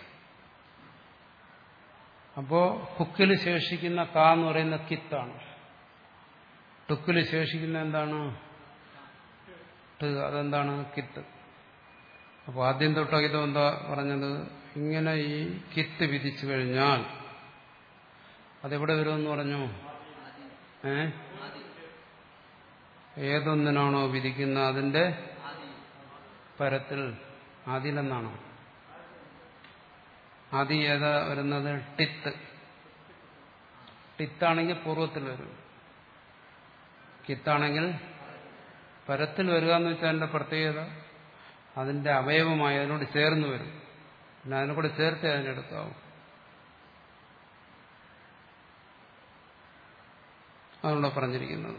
അപ്പോ കുക്കിൽ ശേഷിക്കുന്ന ക എന്ന് പറയുന്ന കിത്താണ് ടുക്കിൽ ശേഷിക്കുന്ന എന്താണ് ട് അതെന്താണ് കിത്ത് അപ്പോൾ ആദ്യം തൊട്ടകിതം എന്താ പറഞ്ഞത് ഇങ്ങനെ ഈ കിത്ത് വിധിച്ചു കഴിഞ്ഞാൽ അതെവിടെ വരുമെന്ന് പറഞ്ഞു ഏ ഏതൊന്നിനാണോ വിധിക്കുന്ന അതിന്റെ പരത്തിൽ ആദിലെന്നാണോ ആദി ഏതാ വരുന്നത് ടിത്ത് ടിത്താണെങ്കിൽ പൂർവ്വത്തിൽ വരും കിത്താണെങ്കിൽ പരത്തിൽ വരിക എന്ന് വെച്ചാൽ അതിന്റെ പ്രത്യേകത അതിന്റെ അവയവമായി അതിനോട് ചേർന്ന് വരും പിന്നെ അതിനെ കൂടെ ചേർത്തേ അതിനെടുക്കാവും അതുകൊണ്ട് പറഞ്ഞിരിക്കുന്നത്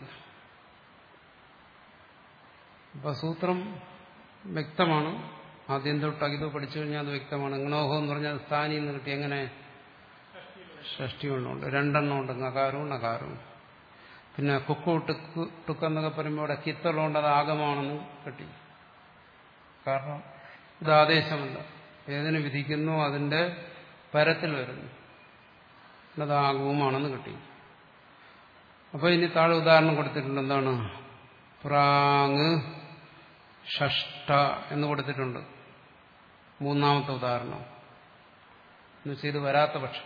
അപ്പൊ സൂത്രം വ്യക്തമാണ് ആദ്യം തൊട്ട് അകിതോ പഠിച്ചു കഴിഞ്ഞാൽ അത് വ്യക്തമാണ് ഗണോഹം എന്ന് പറഞ്ഞാൽ സ്ഥാനിയിൽ നിന്ന് കിട്ടി എങ്ങനെ ഷഷ്ടി കൊണ്ടുണ്ട് രണ്ടെണ്ണം ഉണ്ട് നകാരവും നകാരവും പിന്നെ കുക്കു ടുക്ക് ടുക്കെന്നൊക്കെ പറയുമ്പോൾ ഇവിടെ കിത്തുള്ളതുകൊണ്ട് അത് ആഗമാണെന്ന് കിട്ടി കാരണം ഇത് ആദേശമല്ല ഏതിന് വിധിക്കുന്നു അതിന്റെ പരത്തിൽ വരുന്നു അത് ആഗവുമാണെന്ന് കിട്ടി അപ്പൊ ഇനി താഴെ ഉദാഹരണം കൊടുത്തിട്ടുണ്ട് എന്താണ് പ്രാങ് ഷഷ്ട എന്ന് കൊടുത്തിട്ടുണ്ട് മൂന്നാമത്തെ ഉദാഹരണം എന്നുവെച്ചാൽ ഇത് വരാത്ത പക്ഷം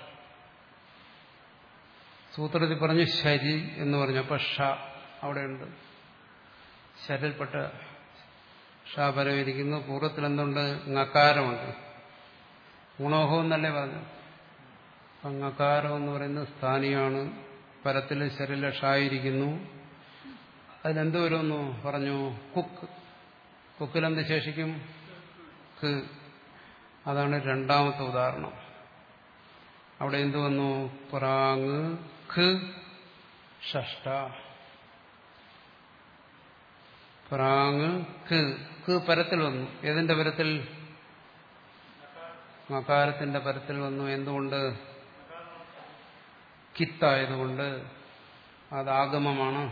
സൂത്രത്തിൽ പറഞ്ഞു ശരി എന്ന് പറഞ്ഞു അപ്പൊ ഷ അവിടെയുണ്ട് ശരിൽപ്പെട്ട ഷ പരമിരിക്കുന്നു പൂർവ്വത്തിൽ എന്തുണ്ട് ngക്കാരമുണ്ട് ഗുണോഹം എന്നല്ലേ പറഞ്ഞു അപ്പൊ ngക്കാരം എന്ന് പറയുന്നത് സ്ഥാനിയാണ് പരത്തിൽ ശരില ഷായിരിക്കുന്നു അതിനെന്ത് വരുമെന്നു പറഞ്ഞു കുക്ക് കുക്കിലെന്ത് ശേഷിക്കും ക്ക് അതാണ് രണ്ടാമത്തെ ഉദാഹരണം അവിടെ എന്തു വന്നു പ്രാങ് ഖ് ഷഷ്ട പ്രാങ് ഖ് ഖ് പരത്തിൽ വന്നു ഏതിന്റെ പരത്തിൽ മകാരത്തിന്റെ പരത്തിൽ വന്നു എന്തുകൊണ്ട് കിത്തായതുകൊണ്ട് അത് ആഗമമാണ്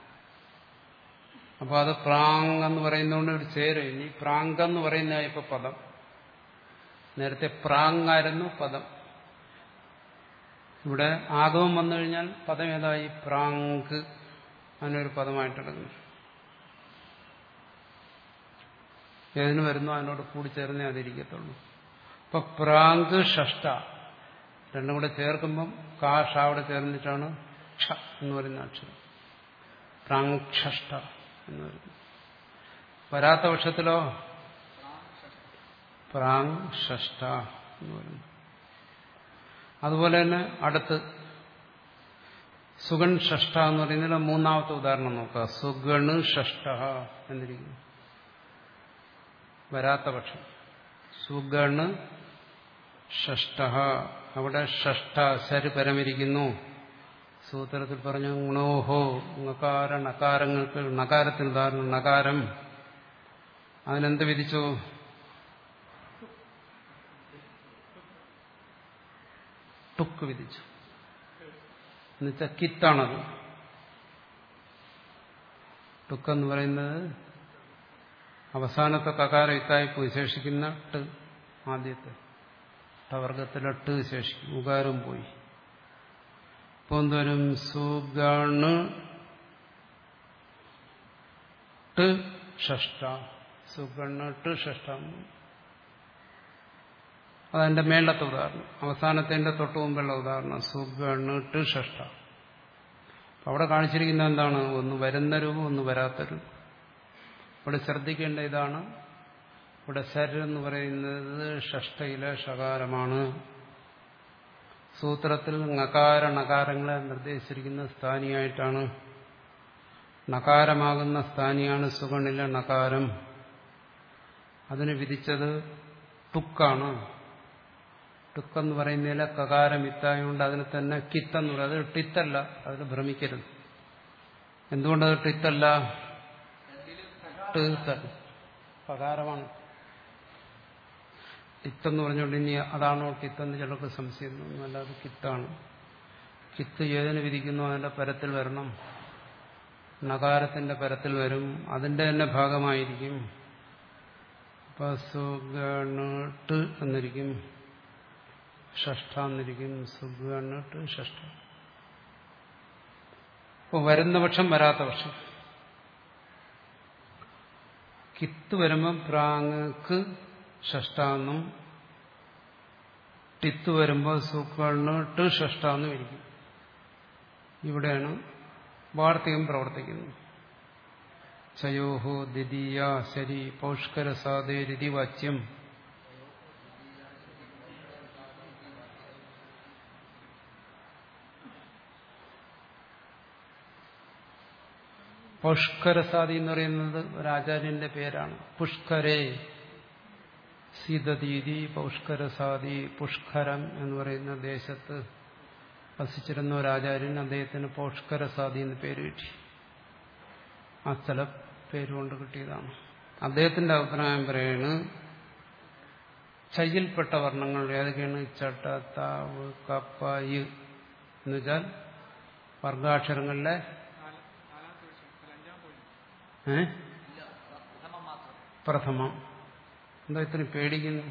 അപ്പൊ അത് പ്രാങ് എന്ന് പറയുന്നതുകൊണ്ട് ഒരു ചേരും ഇനി പ്രാങ്ക് എന്ന് പറയുന്ന ഇപ്പൊ പദം നേരത്തെ പ്രാങ്ങായിരുന്നു പദം ഇവിടെ ആഗമം വന്നു കഴിഞ്ഞാൽ പദം ഏതായി പ്രാങ്ക് അതിനൊരു പദമായിട്ടെടുക്കുന്നു ഏതിന് വരുന്നോ അതിനോട് കൂടിച്ചേർന്നേ അതിരിക്കത്തുള്ളൂ അപ്പൊ പ്രാങ്ക് ഷഷ്ട രണ്ടും കൂടെ ചേർക്കുമ്പം കാ ഷ അവിടെ ചേർന്നിട്ടാണ് ക്ഷ എന്ന് പറയുന്ന അക്ഷരം പ്രാങ്ക്ഷഷ്ട എന്ന് പറയുന്നു വരാത്ത പക്ഷത്തിലോ പ്രാങ് ഷഷ്ട എന്ന് പറയുന്നു അതുപോലെ തന്നെ അടുത്ത് സുഗൺ ഷഷ്ട എന്ന് പറയുന്നതിന് മൂന്നാമത്തെ ഉദാഹരണം നോക്കുക സുഗണ് ഷഷ്ട എന്നിരിക്കുന്നു വരാത്ത പക്ഷം സുഗണ് ഷഷ്ട അവിടെ ഷഷ്ട ശരി പരമിരിക്കുന്നു സൂത്രത്തിൽ പറഞ്ഞു ഗുണോഹോ നകാര നകാരങ്ങൾക്ക് നകാരത്തിന് ഉദാഹരണം നകാരം അതിനെന്ത് വിധിച്ചു ടുക്ക് വിധിച്ചു എന്നുവെച്ചാൽ കിത്താണത് ടുക്കെന്ന് പറയുന്നത് അവസാനത്തെ കകാരം ഇത്തായിപ്പ് വിശേഷിക്കുന്ന ട് ആദ്യത്തെ ടവർഗത്തിലെ ട് ശേഷിക്കും ഉകാരം പോയി ഇപ്പൊ എന്തോരും സുഗണ് ട് ഷഷ്ട സുഗണ് ട് ഷഷ്ട അതെന്റെ മേളത്തെ ഉദാഹരണം അവസാനത്തെ തൊട്ട് മുമ്പുള്ള ഉദാഹരണം സുഗണ് ട് ഷഷ്ട അവിടെ കാണിച്ചിരിക്കുന്ന എന്താണ് ഒന്ന് വരുന്ന രൂപം ഒന്ന് വരാത്ത രൂപം ഇവിടെ ശ്രദ്ധിക്കേണ്ട ഇതാണ് ഇവിടെ ശര എന്ന് പറയുന്നത് ഷഷ്ടയിലെ ഷകാരമാണ് സൂത്രത്തിൽ നകാര നകാരങ്ങളെ നിർദ്ദേശിച്ചിരിക്കുന്ന സ്ഥാനിയായിട്ടാണ് നകാരമാകുന്ന സ്ഥാനിയാണ് സുഗണിലെ നകാരം അതിന് വിധിച്ചത് ടുക്കാണ് ടുക്കെന്ന് പറയുന്നതിലെ കകാരം ഇത്തായുണ്ട് അതിന് തന്നെ കിത്തെന്ന് പറയും അത് ടിത്തല്ല അതിൽ ഭ്രമിക്കരുത് എന്തുകൊണ്ടത് ടിത്തല്ല ട് ത- പകാരമാണ് ടിത്തെന്ന് പറഞ്ഞുകൊണ്ട് ഇനി അതാണോ ടിത്തെന്ന് ചിലർക്ക് സംശയം തോന്നും അല്ലാതെ കിത്താണ് കിത്ത് ഏതിന് വിധിക്കുന്നു അതിന്റെ പരത്തിൽ വരണം നകാരത്തിന്റെ പരത്തിൽ വരും അതിന്റെ തന്നെ ഭാഗമായിരിക്കും അപ്പൊ സുഗണിട്ട് എന്നിരിക്കും ഷഷ്ടാന്നിരിക്കും സുഗണിട്ട് ഷഷ്ട അപ്പോൾ വരുന്ന പക്ഷം വരാത്ത പക്ഷം കിത്ത് വരുമ്പം പ്രാങ്ങ് ഷഷ്ടാന്നും ടിത്ത് വരുമ്പോൾ സുക്കണ് ട് ഷഷ്ടാന്നും ഇരിക്കും ഇവിടെയാണ് വാർത്തകം പ്രവർത്തിക്കുന്നത് ചയോഹോ ദ്വിതീയ ശരി പൗഷ്കരസാദേ രതിവാച്യം പുഷ്കരസാദി എന്ന് പറയുന്നത് ഒരു ആചാര്യന്റെ പേരാണ് പുഷ്കരേ സീതതീതി പൗഷ്കരസാദി പുഷ്കരം എന്ന് പറയുന്ന ദേശത്ത് വസിച്ചിരുന്ന ഒരു ആചാര്യൻ അദ്ദേഹത്തിന് പൗഷ്കരസാദി എന്ന് പേര് കിട്ടി ആ സ്ഥല പേരുകൊണ്ട് കിട്ടിയതാണ് അദ്ദേഹത്തിന്റെ അഭിപ്രായം പറയാണ് ചയ്യിൽപ്പെട്ട വർണ്ണങ്ങൾ ഏതൊക്കെയാണ് ചട്ട താവ് കപ്പ യ് എന്ന് വെച്ചാൽ വർഗാക്ഷരങ്ങളിലെ ഏ ഇല്ല പ്രഥമം മാത്രം പ്രഥമം എന്താ ഇത്ര പേടിക്കുന്നു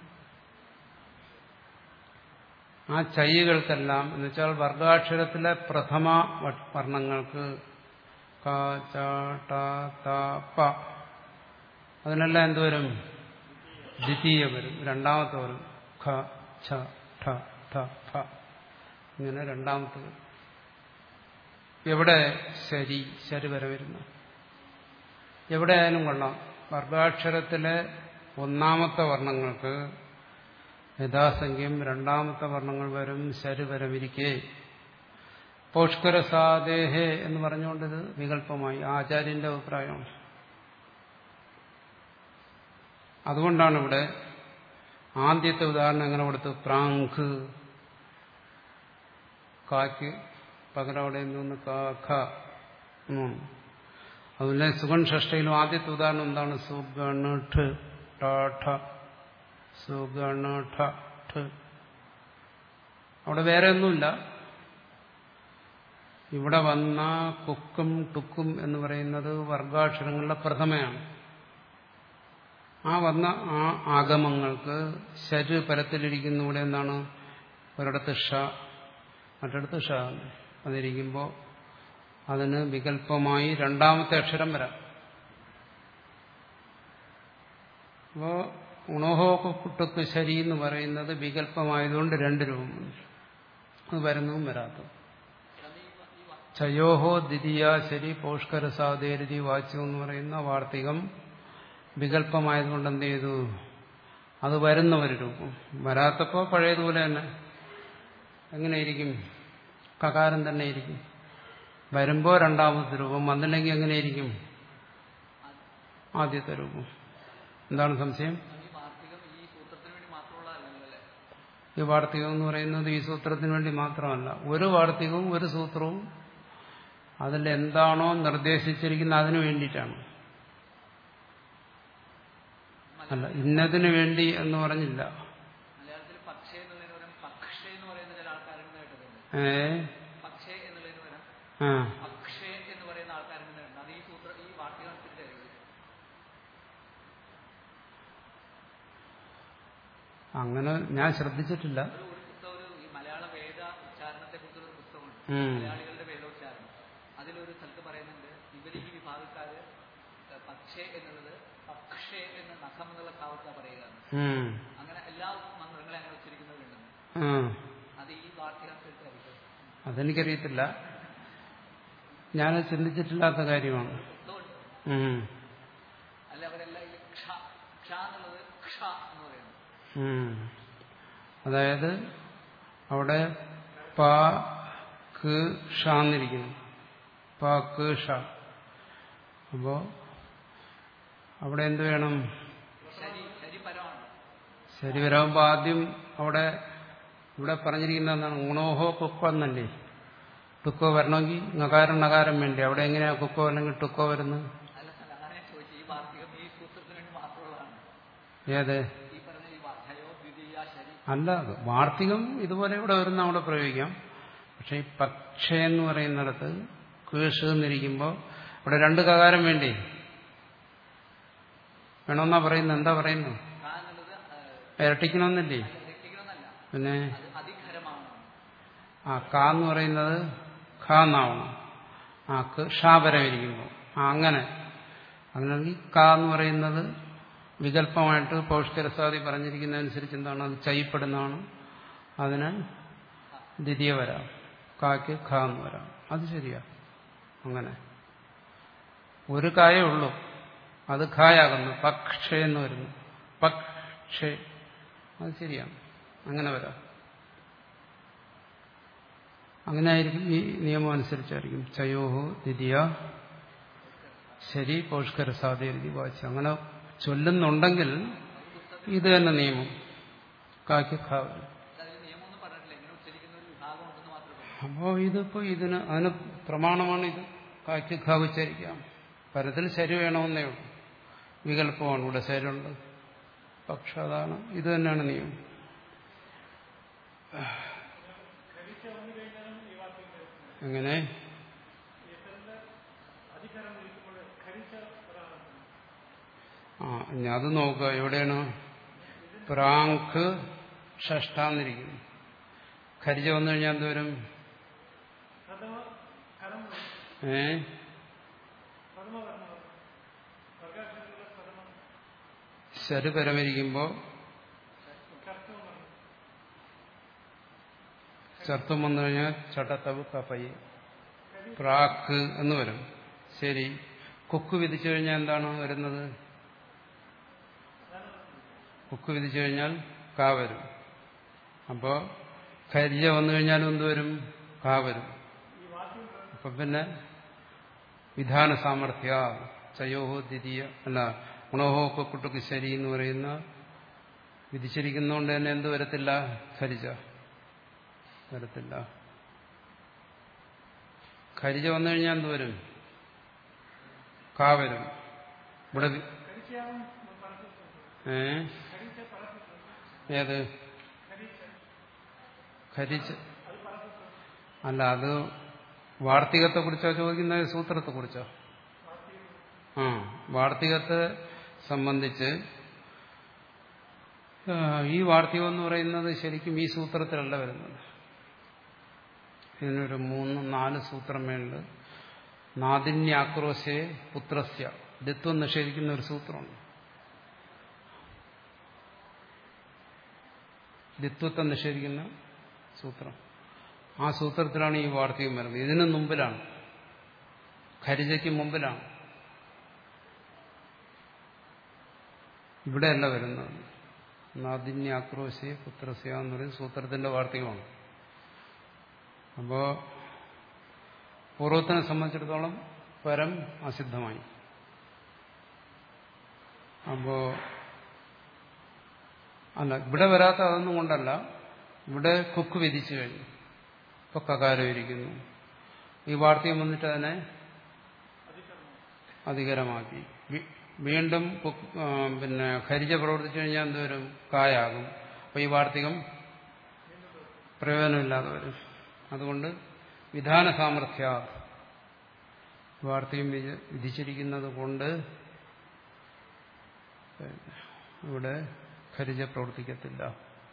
ആ ചയ്യകൾക്കെല്ലാം എന്ന് വെച്ചാൽ വർഗാക്ഷരത്തിലെ പ്രഥമ വ- വർണ്ണങ്ങൾക്ക് ക ച ട ത പ അതിനെല്ലാം എന്തുവരും ദ്വിതീയ വരും രണ്ടാമത്തെ വരും ഖ ഛ ഠ ഠ ഫ ഇങ്ങനെ രണ്ടാമത്തെ വരും എവിടെ ശരി ശരി വരെ വരുന്നു എവിടെയായാലും കൊള്ളാം വർഗാക്ഷരത്തിലെ ഒന്നാമത്തെ വർണ്ണങ്ങൾക്ക് യഥാസംഖ്യം രണ്ടാമത്തെ വർണ്ണങ്ങൾ വരും ശരി വരവിരിക്കെ പൗഷ്കരസാദേഹേ എന്ന് പറഞ്ഞുകൊണ്ട് ഇത് വികല്പമായി ആചാര്യന്റെ അഭിപ്രായമാണ് അതുകൊണ്ടാണ് ഇവിടെ ആദ്യത്തെ ഉദാഹരണം എങ്ങനെ കൊടുത്തു പ്രാങ്ക് കാക്ക് പകരം അവിടെ നിന്ന് കാ ഖ എന്നുമാണ് അതുപോലെ സുഗൺ ഷഷ്ടയിലും ആദ്യത്തെ ഉദാഹരണം എന്താണ് സുഗണ് ഠ ട ഠ സുഗണ് ഠ ഠ അവിടെ വേറെ ഒന്നുമില്ല ഇവിടെ വന്ന കുക്കും ടുക്കും എന്ന് പറയുന്നത് വർഗാക്ഷരങ്ങളുടെ പ്രഥമയാണ് ആ വന്ന ആ ആഗമങ്ങൾക്ക് ശരി പരത്തിലിരിക്കുന്ന ഇവിടെ എന്താണ് ഒരിടത്ത് ഷ മറ്റിടത്ത് ഷ അതിരിക്കുമ്പോൾ അതിന് വികല്പമായി രണ്ടാമത്തെ അക്ഷരം വരാം അപ്പോ ഉണോഹോ കുട്ടക്ക് ശരി എന്ന് പറയുന്നത് വികല്പമായതുകൊണ്ട് രണ്ട് രൂപമുണ്ട് അത് വരുന്നതും വരാത്തതും ചയോഹോ ദ്വിതീയ ശരി പൗഷ്കരസാദേരുതി വാച്യം എന്ന് പറയുന്ന വാർത്തികം വികല്പമായതുകൊണ്ട് എന്ത് ചെയ്തു അത് വരുന്ന ഒരു രൂപം വരാത്തപ്പോൾ പഴയതുപോലെ തന്നെ എങ്ങനെയിരിക്കും കകാരം തന്നെ ഇരിക്കും വരുമ്പോൾ രണ്ടാമത്തെ രൂപം വന്നില്ലെങ്കിൽ എങ്ങനെയിരിക്കും ആദ്യത്തെ രൂപം എന്താണ് സംശയം ഈ വാർത്തികം ഈ സൂത്രത്തിന് വേണ്ടി മാത്രമുള്ളതല്ലല്ലോ അല്ലേ ഈ വാർത്തികം എന്ന് പറയുന്നത് ഈ സൂത്രത്തിന് വേണ്ടി മാത്രമല്ല ഒരു വാർത്തികവും ഒരു സൂത്രവും അതിൽ എന്താണോ നിർദ്ദേശിച്ചിരിക്കുന്നത് അതിനു വേണ്ടിയിട്ടാണ് അല്ല ഇന്നതിനു വേണ്ടി എന്ന് പറഞ്ഞില്ല മലയാളത്തിൽ പക്ഷേ എന്നുള്ളതിന് പകരം പക്ഷേ എന്ന് പറയുന്ന ചില ആൾക്കാരുണ്ട് കേട്ടിട്ടുണ്ട് ഏ പക്ഷേ എന്നുള്ളതിന് പകരം ആ പക്ഷേ എന്ന് പറയുന്ന ആൾക്കാരുണ്ട് കേട്ടിട്ടുണ്ട് അത് ഈ സൂത്ര ഈ വാർത്തകത്തിൻ്റെ അങ്ങനെ ഞാൻ ശ്രദ്ധിച്ചിട്ടില്ല ഒരു ഒരു പുസ്തകം ഒരു ഈ മലയാള വേദ ഉച്ചാരണത്തെ കുറിച്ചുള്ള ഒരു പുസ്തകമുണ്ട് ഉം. മലയാളികളുടെ വേദോച്ചാരണം അതിലൊരു സ്ഥലത്ത് പറയുന്നുണ്ട് ഇവർ ഈ വിഭാഗക്കാര് ഏഹ്, പക്ഷേ എന്നുള്ളത് പക്ഷേ എന്ന് നഖം എന്നുള്ള ഭാവത്താണ് പറയുക ഉം. അങ്ങനെ എല്ലാ മന്ത്രങ്ങളെ അങ്ങനെ ഉച്ചരിക്കുന്നവരുണ്ടെന്ന് ആ അത് ഈ വാർത്തകത്തിലായിരിക്കും അതെനിക്കറിയത്തില്ല ഞാൻ ചിന്തിച്ചിട്ടില്ലാത്ത കാര്യമാണ് പുസ്തകമുണ്ട് ഉം. അല്ല അവരെല്ലാം ഈ ക്ഷ ക്ഷ എന്നുള്ളത് ക്ഷ എന്ന് പറയുന്നു ഉം. അതായത് അവിടെ പ ക്ക് ഷാന്നിരിക്കുന്നു പ ക്ക് ഷ അപ്പോ അവിടെ എന്ത് വേണം ശരി ശരി പരമാണ് ശരി വരാകുമ്പോൾ ആദ്യം അവിടെ ഇവിടെ പറഞ്ഞിരിക്കുന്ന എന്താണ് ഗുണോഹോ കുക്കെന്നല്ലേ ടുക്കോ വരണമെങ്കിൽ നകാരം നകാരം വേണ്ടി അവിടെ എങ്ങനെയാ കുക്കോ അല്ലെങ്കിൽ ടുക്കോ വരുന്നത് അല്ല സാർ അതാണ് ഞാൻ ചോദിച്ചത് ഈ വാർത്തകം ഈ സൂത്രത്തിന് വേണ്ടി മാത്രമുള്ളതാണ് ഏത് ഈ പറഞ്ഞ ഈ വാർത്തയോ ദ്വിതീയ ശരി അല്ല അത് വാർത്തികം ഇതുപോലെ ഇവിടെ വരുന്ന അവിടെ പ്രയോഗിക്കാം പക്ഷെ ഈ പക്ഷ എന്ന് പറയുന്നിടത്ത് കേഷ് എന്നിരിക്കുമ്പോൾ ഇവിടെ രണ്ട് കകാരം വേണ്ടി വേണമെന്നാ പറയുന്നത് എന്താ പറയുന്നു കാ എന്നുള്ളത് ആ, ഇരട്ടിക്കണമെന്നില്ലേ രക്ഷിക്കണമെന്നല്ല പിന്നെ അത് അധികരമാണ് ആ കാ എന്ന് പറയുന്നത് ഖ എന്നാവണം ആ ക്ക് ഷാപരം ഇരിക്കുമ്പോൾ ആ അങ്ങനെ അങ്ങനെയാണെങ്കിൽ കാ എന്ന് പറയുന്നത് വികല്പമായിട്ട് പൗഷ്കരസാദി പറഞ്ഞിരിക്കുന്നതനുസരിച്ച് എന്താണ് അത് ചെയ്യപ്പെടുന്നതാണ് അതിന് ദ്വിതീയ വരാം കായ്ക്ക് ഖ എന്ന് വരാം അത് ശരിയാ അങ്ങനെ ഒരു കായേ ഉള്ളൂ അത് ഖായാകുന്നു പക്ഷ എന്ന് വരുന്നു പക്ഷേ അത് ശരിയാണ് അങ്ങനെ വരാം അങ്ങനെ ആയിരിക്കും ഈ നിയമം അനുസരിച്ചായിരിക്കും ചയോഹോ ദ്വിതീയ ശരി പൗഷ്കര സാധീതി വായിച്ചു അങ്ങനെ ചൊല്ലുന്നുണ്ടെങ്കിൽ ഇത് തന്നെ നിയമം കാക്കി ഖാവ് അതിൽ നിയമമൊന്നും പറഞ്ഞിട്ടില്ല ഇങ്ങനെ ഉച്ചരിക്കുന്ന ഒരു വിഭാഗം ഉണ്ടെന്ന് മാത്രമേ അപ്പോൾ ഇതിപ്പോ ഇതിന് അതിന് പ്രമാണമാണ് ഇത് കാക്കി ഖാവ് ഉച്ചരിക്കാം പരത്തിൽ ശരി വേണമെന്നേ ഉള്ളൂ വികല്പമാണ് ഇവിടെ ശരിയുണ്ട് പക്ഷെ അതാണ് ഇത് തന്നെയാണ് നിയമം എങ്ങനെ ആ ഇനി അത് നോക്കുക എവിടെയാണ് പ്രാങ്ക് ഷഷ്ടാന്നിരിക്കുന്നു ഖരിജ വന്നു കഴിഞ്ഞാൽ എന്തോരും ഏ ശരു പരമരിക്കുമ്പോ ചർത്തം വന്നു കഴിഞ്ഞാൽ ചട്ടത്തവ് കപ്പയി പ്രാക്ക് എന്ന് വരും ശരി കുക്ക് വിധിച്ചു കഴിഞ്ഞാൽ എന്താണ് വരുന്നത് കുക്ക് വിധിച്ചു കഴിഞ്ഞാൽ കാ വരും അപ്പോ കരിജ വന്നു കഴിഞ്ഞാലും എന്ത് വരും കാ വരും അപ്പൊ പിന്നെ വിധാന സാമർഥ്യ ചയോഹോ ദ്വിതീയ അല്ല ഗുണോഹോ കുട്ടുക്ക് ശരി എന്ന് പറയുന്ന വിധിച്ചിരിക്കുന്നതുകൊണ്ട് തന്നെ എന്ത് വരത്തില്ല ഖരിജ വരത്തില്ല ഖരിജ വന്നു കഴിഞ്ഞാൽ എന്ത് വരും കാ വരും ഇവിടെ വി- ഏ ഏത് ഖരിച്ച് അല്ല അത് വാർത്തികത്തെ കുറിച്ചോ ചോദിക്കുന്നത് സൂത്രത്തെ കുറിച്ചോ ആ വാർത്തികത്തെ സംബന്ധിച്ച് ആ, ഈ വാർത്തികം എന്ന് പറയുന്നത് ശരിക്കും ഈ സൂത്രത്തിലല്ല വരുന്നത് ഇതിനൊരു മൂന്ന് നാല് സൂത്രം വേണ്ട നാദിന്യാക്രോശേ പുത്രസ്യ ദിത്വം നിഷേധിക്കുന്ന ഒരു സൂത്രമുണ്ട് ദിത്വത്തെ നിഷേധിക്കുന്ന സൂത്രം ആ സൂത്രത്തിലാണ് ഈ വാർത്തകം വരുന്നത് ഇതിന് മുമ്പിലാണ് ഖരിജയ്ക്ക് മുമ്പിലാണ് ഇവിടെയല്ല വരുന്നത് നാദിന്യ ആക്രോശയെ പുത്രസ്യ എന്ന് പറയുന്ന സൂത്രത്തിന്റെ വാർത്തകമാണ് അപ്പോ പൂർവത്തിനെ സംബന്ധിച്ചിടത്തോളം പരം അസിദ്ധമായി അപ്പോ അല്ല ഇവിടെ വരാത്ത അതൊന്നും കൊണ്ടല്ല ഇവിടെ കുക്ക് വിധിച്ചു കഴിഞ്ഞു ഇപ്പൊ കകാരം ഇരിക്കുന്നു ഈ വാർത്തയും വന്നിട്ട് അതിനെ അധികരമാക്കി വി- വീണ്ടും കുക്ക് ആ, പിന്നെ ഖരിജ പ്രവർത്തിച്ചു കഴിഞ്ഞാൽ എന്തോരും കായാകും അപ്പൊ ഈ വാർത്തികം പ്രയോജനമില്ലാതെ വരും അതുകൊണ്ട് വിധാന സാമർഥ്യ വാർത്തയും വിധി- വിധിച്ചിരിക്കുന്നത് കൊണ്ട് ഇവിടെ ഖരിജ പ്രവർത്തിക്കത്തില്ല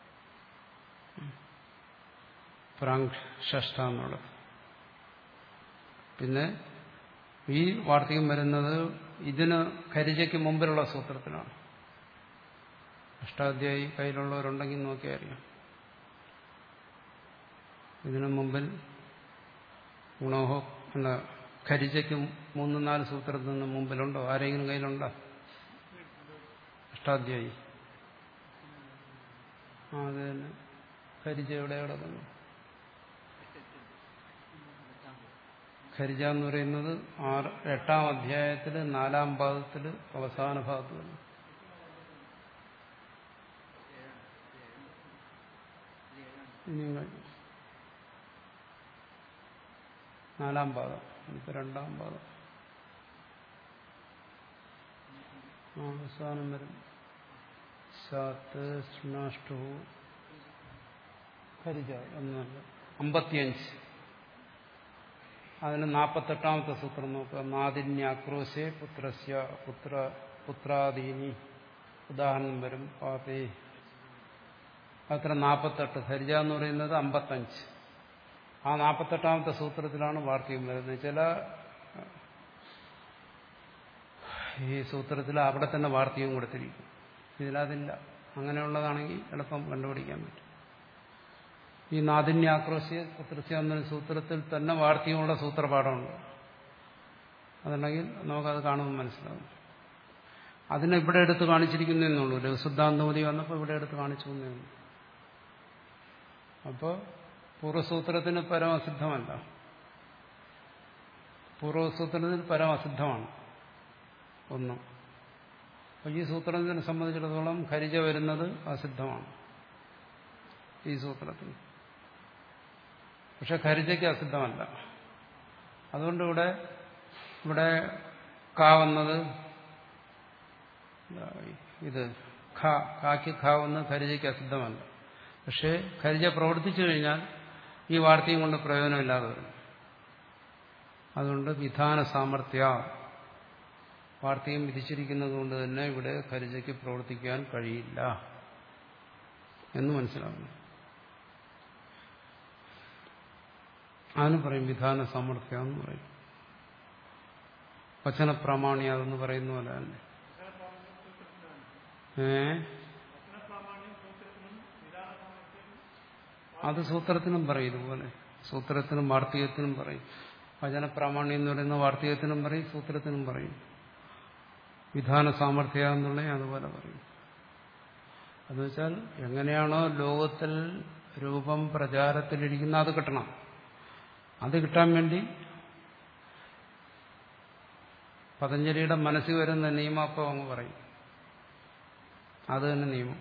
പ്രാങ് ഷഷ്ട എന്നുള്ളത് പിന്നെ ഈ വാർത്തകം വരുന്നത് ഇതിന് ഖരിജയ്ക്ക് മുമ്പിലുള്ള സൂത്രത്തിലാണ് അഷ്ടാധ്യായി കയ്യിലുള്ളവരുണ്ടെങ്കിൽ നോക്കിയാൽ അറിയാം ഇതിനു മുമ്പിൽ ഗുണോഹോ അല്ല ഖരിജയ്ക്ക് മൂന്ന് നാല് സൂത്രത്തിൽ നിന്ന് മുമ്പിലുണ്ടോ ആരെങ്കിലും കയ്യിലുണ്ടോ അഷ്ടാധ്യായി ആ അത് തന്നെ ഖരിജ എവിടെ കിടക്കുന്നു ഖരിജ എന്ന് പറയുന്നത് ആറ് എട്ടാം അധ്യായത്തിൽ നാലാം ഭാഗത്തിൽ അവസാന ഭാഗത്ത് വന്നു ഇനിയും കഴിഞ്ഞു നാലാം പാദം ഇപ്പൊ രണ്ടാം പാദം ആ അവസാനം വരും സാത്ത് സ്നാഷ്ടു ഹരിജ ഒന്നുമല്ല അമ്പത്തിയഞ്ച് അതിന് നാൽപ്പത്തെട്ടാമത്തെ സൂത്രം നോക്കുക നാദിന്യാക്രോശേ പുത്രസ്യ പുത്ര പുത്രാദീനി ഉദാഹരണം വരും പാപേ അത്ര നാൽപ്പത്തെട്ട് ഹരിജ എന്ന് പറയുന്നത് അമ്പത്തഞ്ച് ആ നാൽപ്പത്തെട്ടാമത്തെ സൂത്രത്തിലാണ് വാർത്തകം വരുന്നത് ചില ഈ സൂത്രത്തിൽ അവിടെ തന്നെ വാർത്തകം കൊടുത്തിരിക്കും ഇതിലതില്ല അങ്ങനെയുള്ളതാണെങ്കിൽ എളുപ്പം കണ്ടുപിടിക്കാൻ പറ്റും ഈ നാദിന്യാക്രോശ്യ പുത്രസ്യ എന്നൊരു സൂത്രത്തിൽ തന്നെ വാർത്തകമുള്ള സൂത്രപാഠമുണ്ട് അതുണ്ടെങ്കിൽ നമുക്കത് കാണുമ്പോൾ മനസ്സിലാവും അതിനെ ഇവിടെ എടുത്ത് കാണിച്ചിരിക്കുന്നതെന്നുള്ളൂ ലഘുസിദ്ധാന്തമതി വന്നപ്പോൾ ഇവിടെ എടുത്ത് കാണിച്ചു എന്നേ ഉള്ളൂ അപ്പോൾ പൂർവ്വസൂത്രത്തിന് പരമസിദ്ധമല്ല പൂർവ്വസൂത്രത്തിന് പരമസിദ്ധമാണ് ഒന്ന് അപ്പോൾ ഈ സൂത്രത്തിനെ സംബന്ധിച്ചിടത്തോളം ഖരിജ വരുന്നത് അസിദ്ധമാണ് ഈ സൂത്രത്തിന് പക്ഷെ ഖരിജയ്ക്ക് അസിദ്ധമല്ല അതുകൊണ്ട് ഇവിടെ ഇവിടെ കാ വന്നത് ഇത് ഖ കാക്ക് ഖ വന്ന് ഖരിജയ്ക്ക് അസിദ്ധമല്ല പക്ഷേ ഖരിജ പ്രവർത്തിച്ചു കഴിഞ്ഞാൽ ഈ വാർത്തയും കൊണ്ട് പ്രയോജനമില്ലാതെ വരും അതുകൊണ്ട് വിധാന സാമർഥ്യ വാർത്തയും വിധിച്ചിരിക്കുന്നത് കൊണ്ട് തന്നെ ഇവിടെ ഖരിജയ്ക്ക് പ്രവർത്തിക്കാൻ കഴിയില്ല എന്ന് മനസ്സിലാക്കുന്നു അതിന് പറയും വിധാന സാമർഥ്യം എന്ന് പറയും വചന പ്രാമാണ്യാതെന്ന് പറയുന്ന പോലെ തന്നെ ഏ അത് സൂത്രത്തിനും പറയും ഇതുപോലെ സൂത്രത്തിനും വാർത്തകത്തിനും പറയും വചന പ്രാമാണ്യം എന്ന് പറയുന്ന വാർത്തകത്തിനും പറയും സൂത്രത്തിനും പറയും വിധാന സാമർഥ്യ എന്നുള്ള അതുപോലെ പറയും എന്ന് വെച്ചാൽ എങ്ങനെയാണോ ലോകത്തിൽ രൂപം പ്രചാരത്തിലിരിക്കുന്ന അത് കിട്ടണം അത് കിട്ടാൻ വേണ്ടി പതഞ്ജലിയുടെ മനസ്സിൽ വരുന്ന നിയമം അപ്പോൾ അങ്ങ് പറയും അത് തന്നെ നിയമം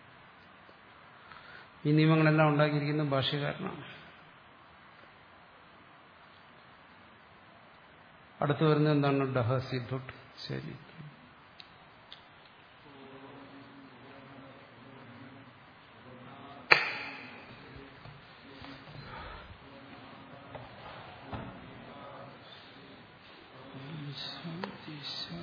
ഈ നിയമങ്ങളെല്ലാം ഉണ്ടാക്കിയിരിക്കുന്ന ഭാഷ്യകാരനാണ് അടുത്തു വരുന്നത് എന്താണ് ഡഹ സിദ്ധുട്ട് ശരി ശാന്തി ശാന്തി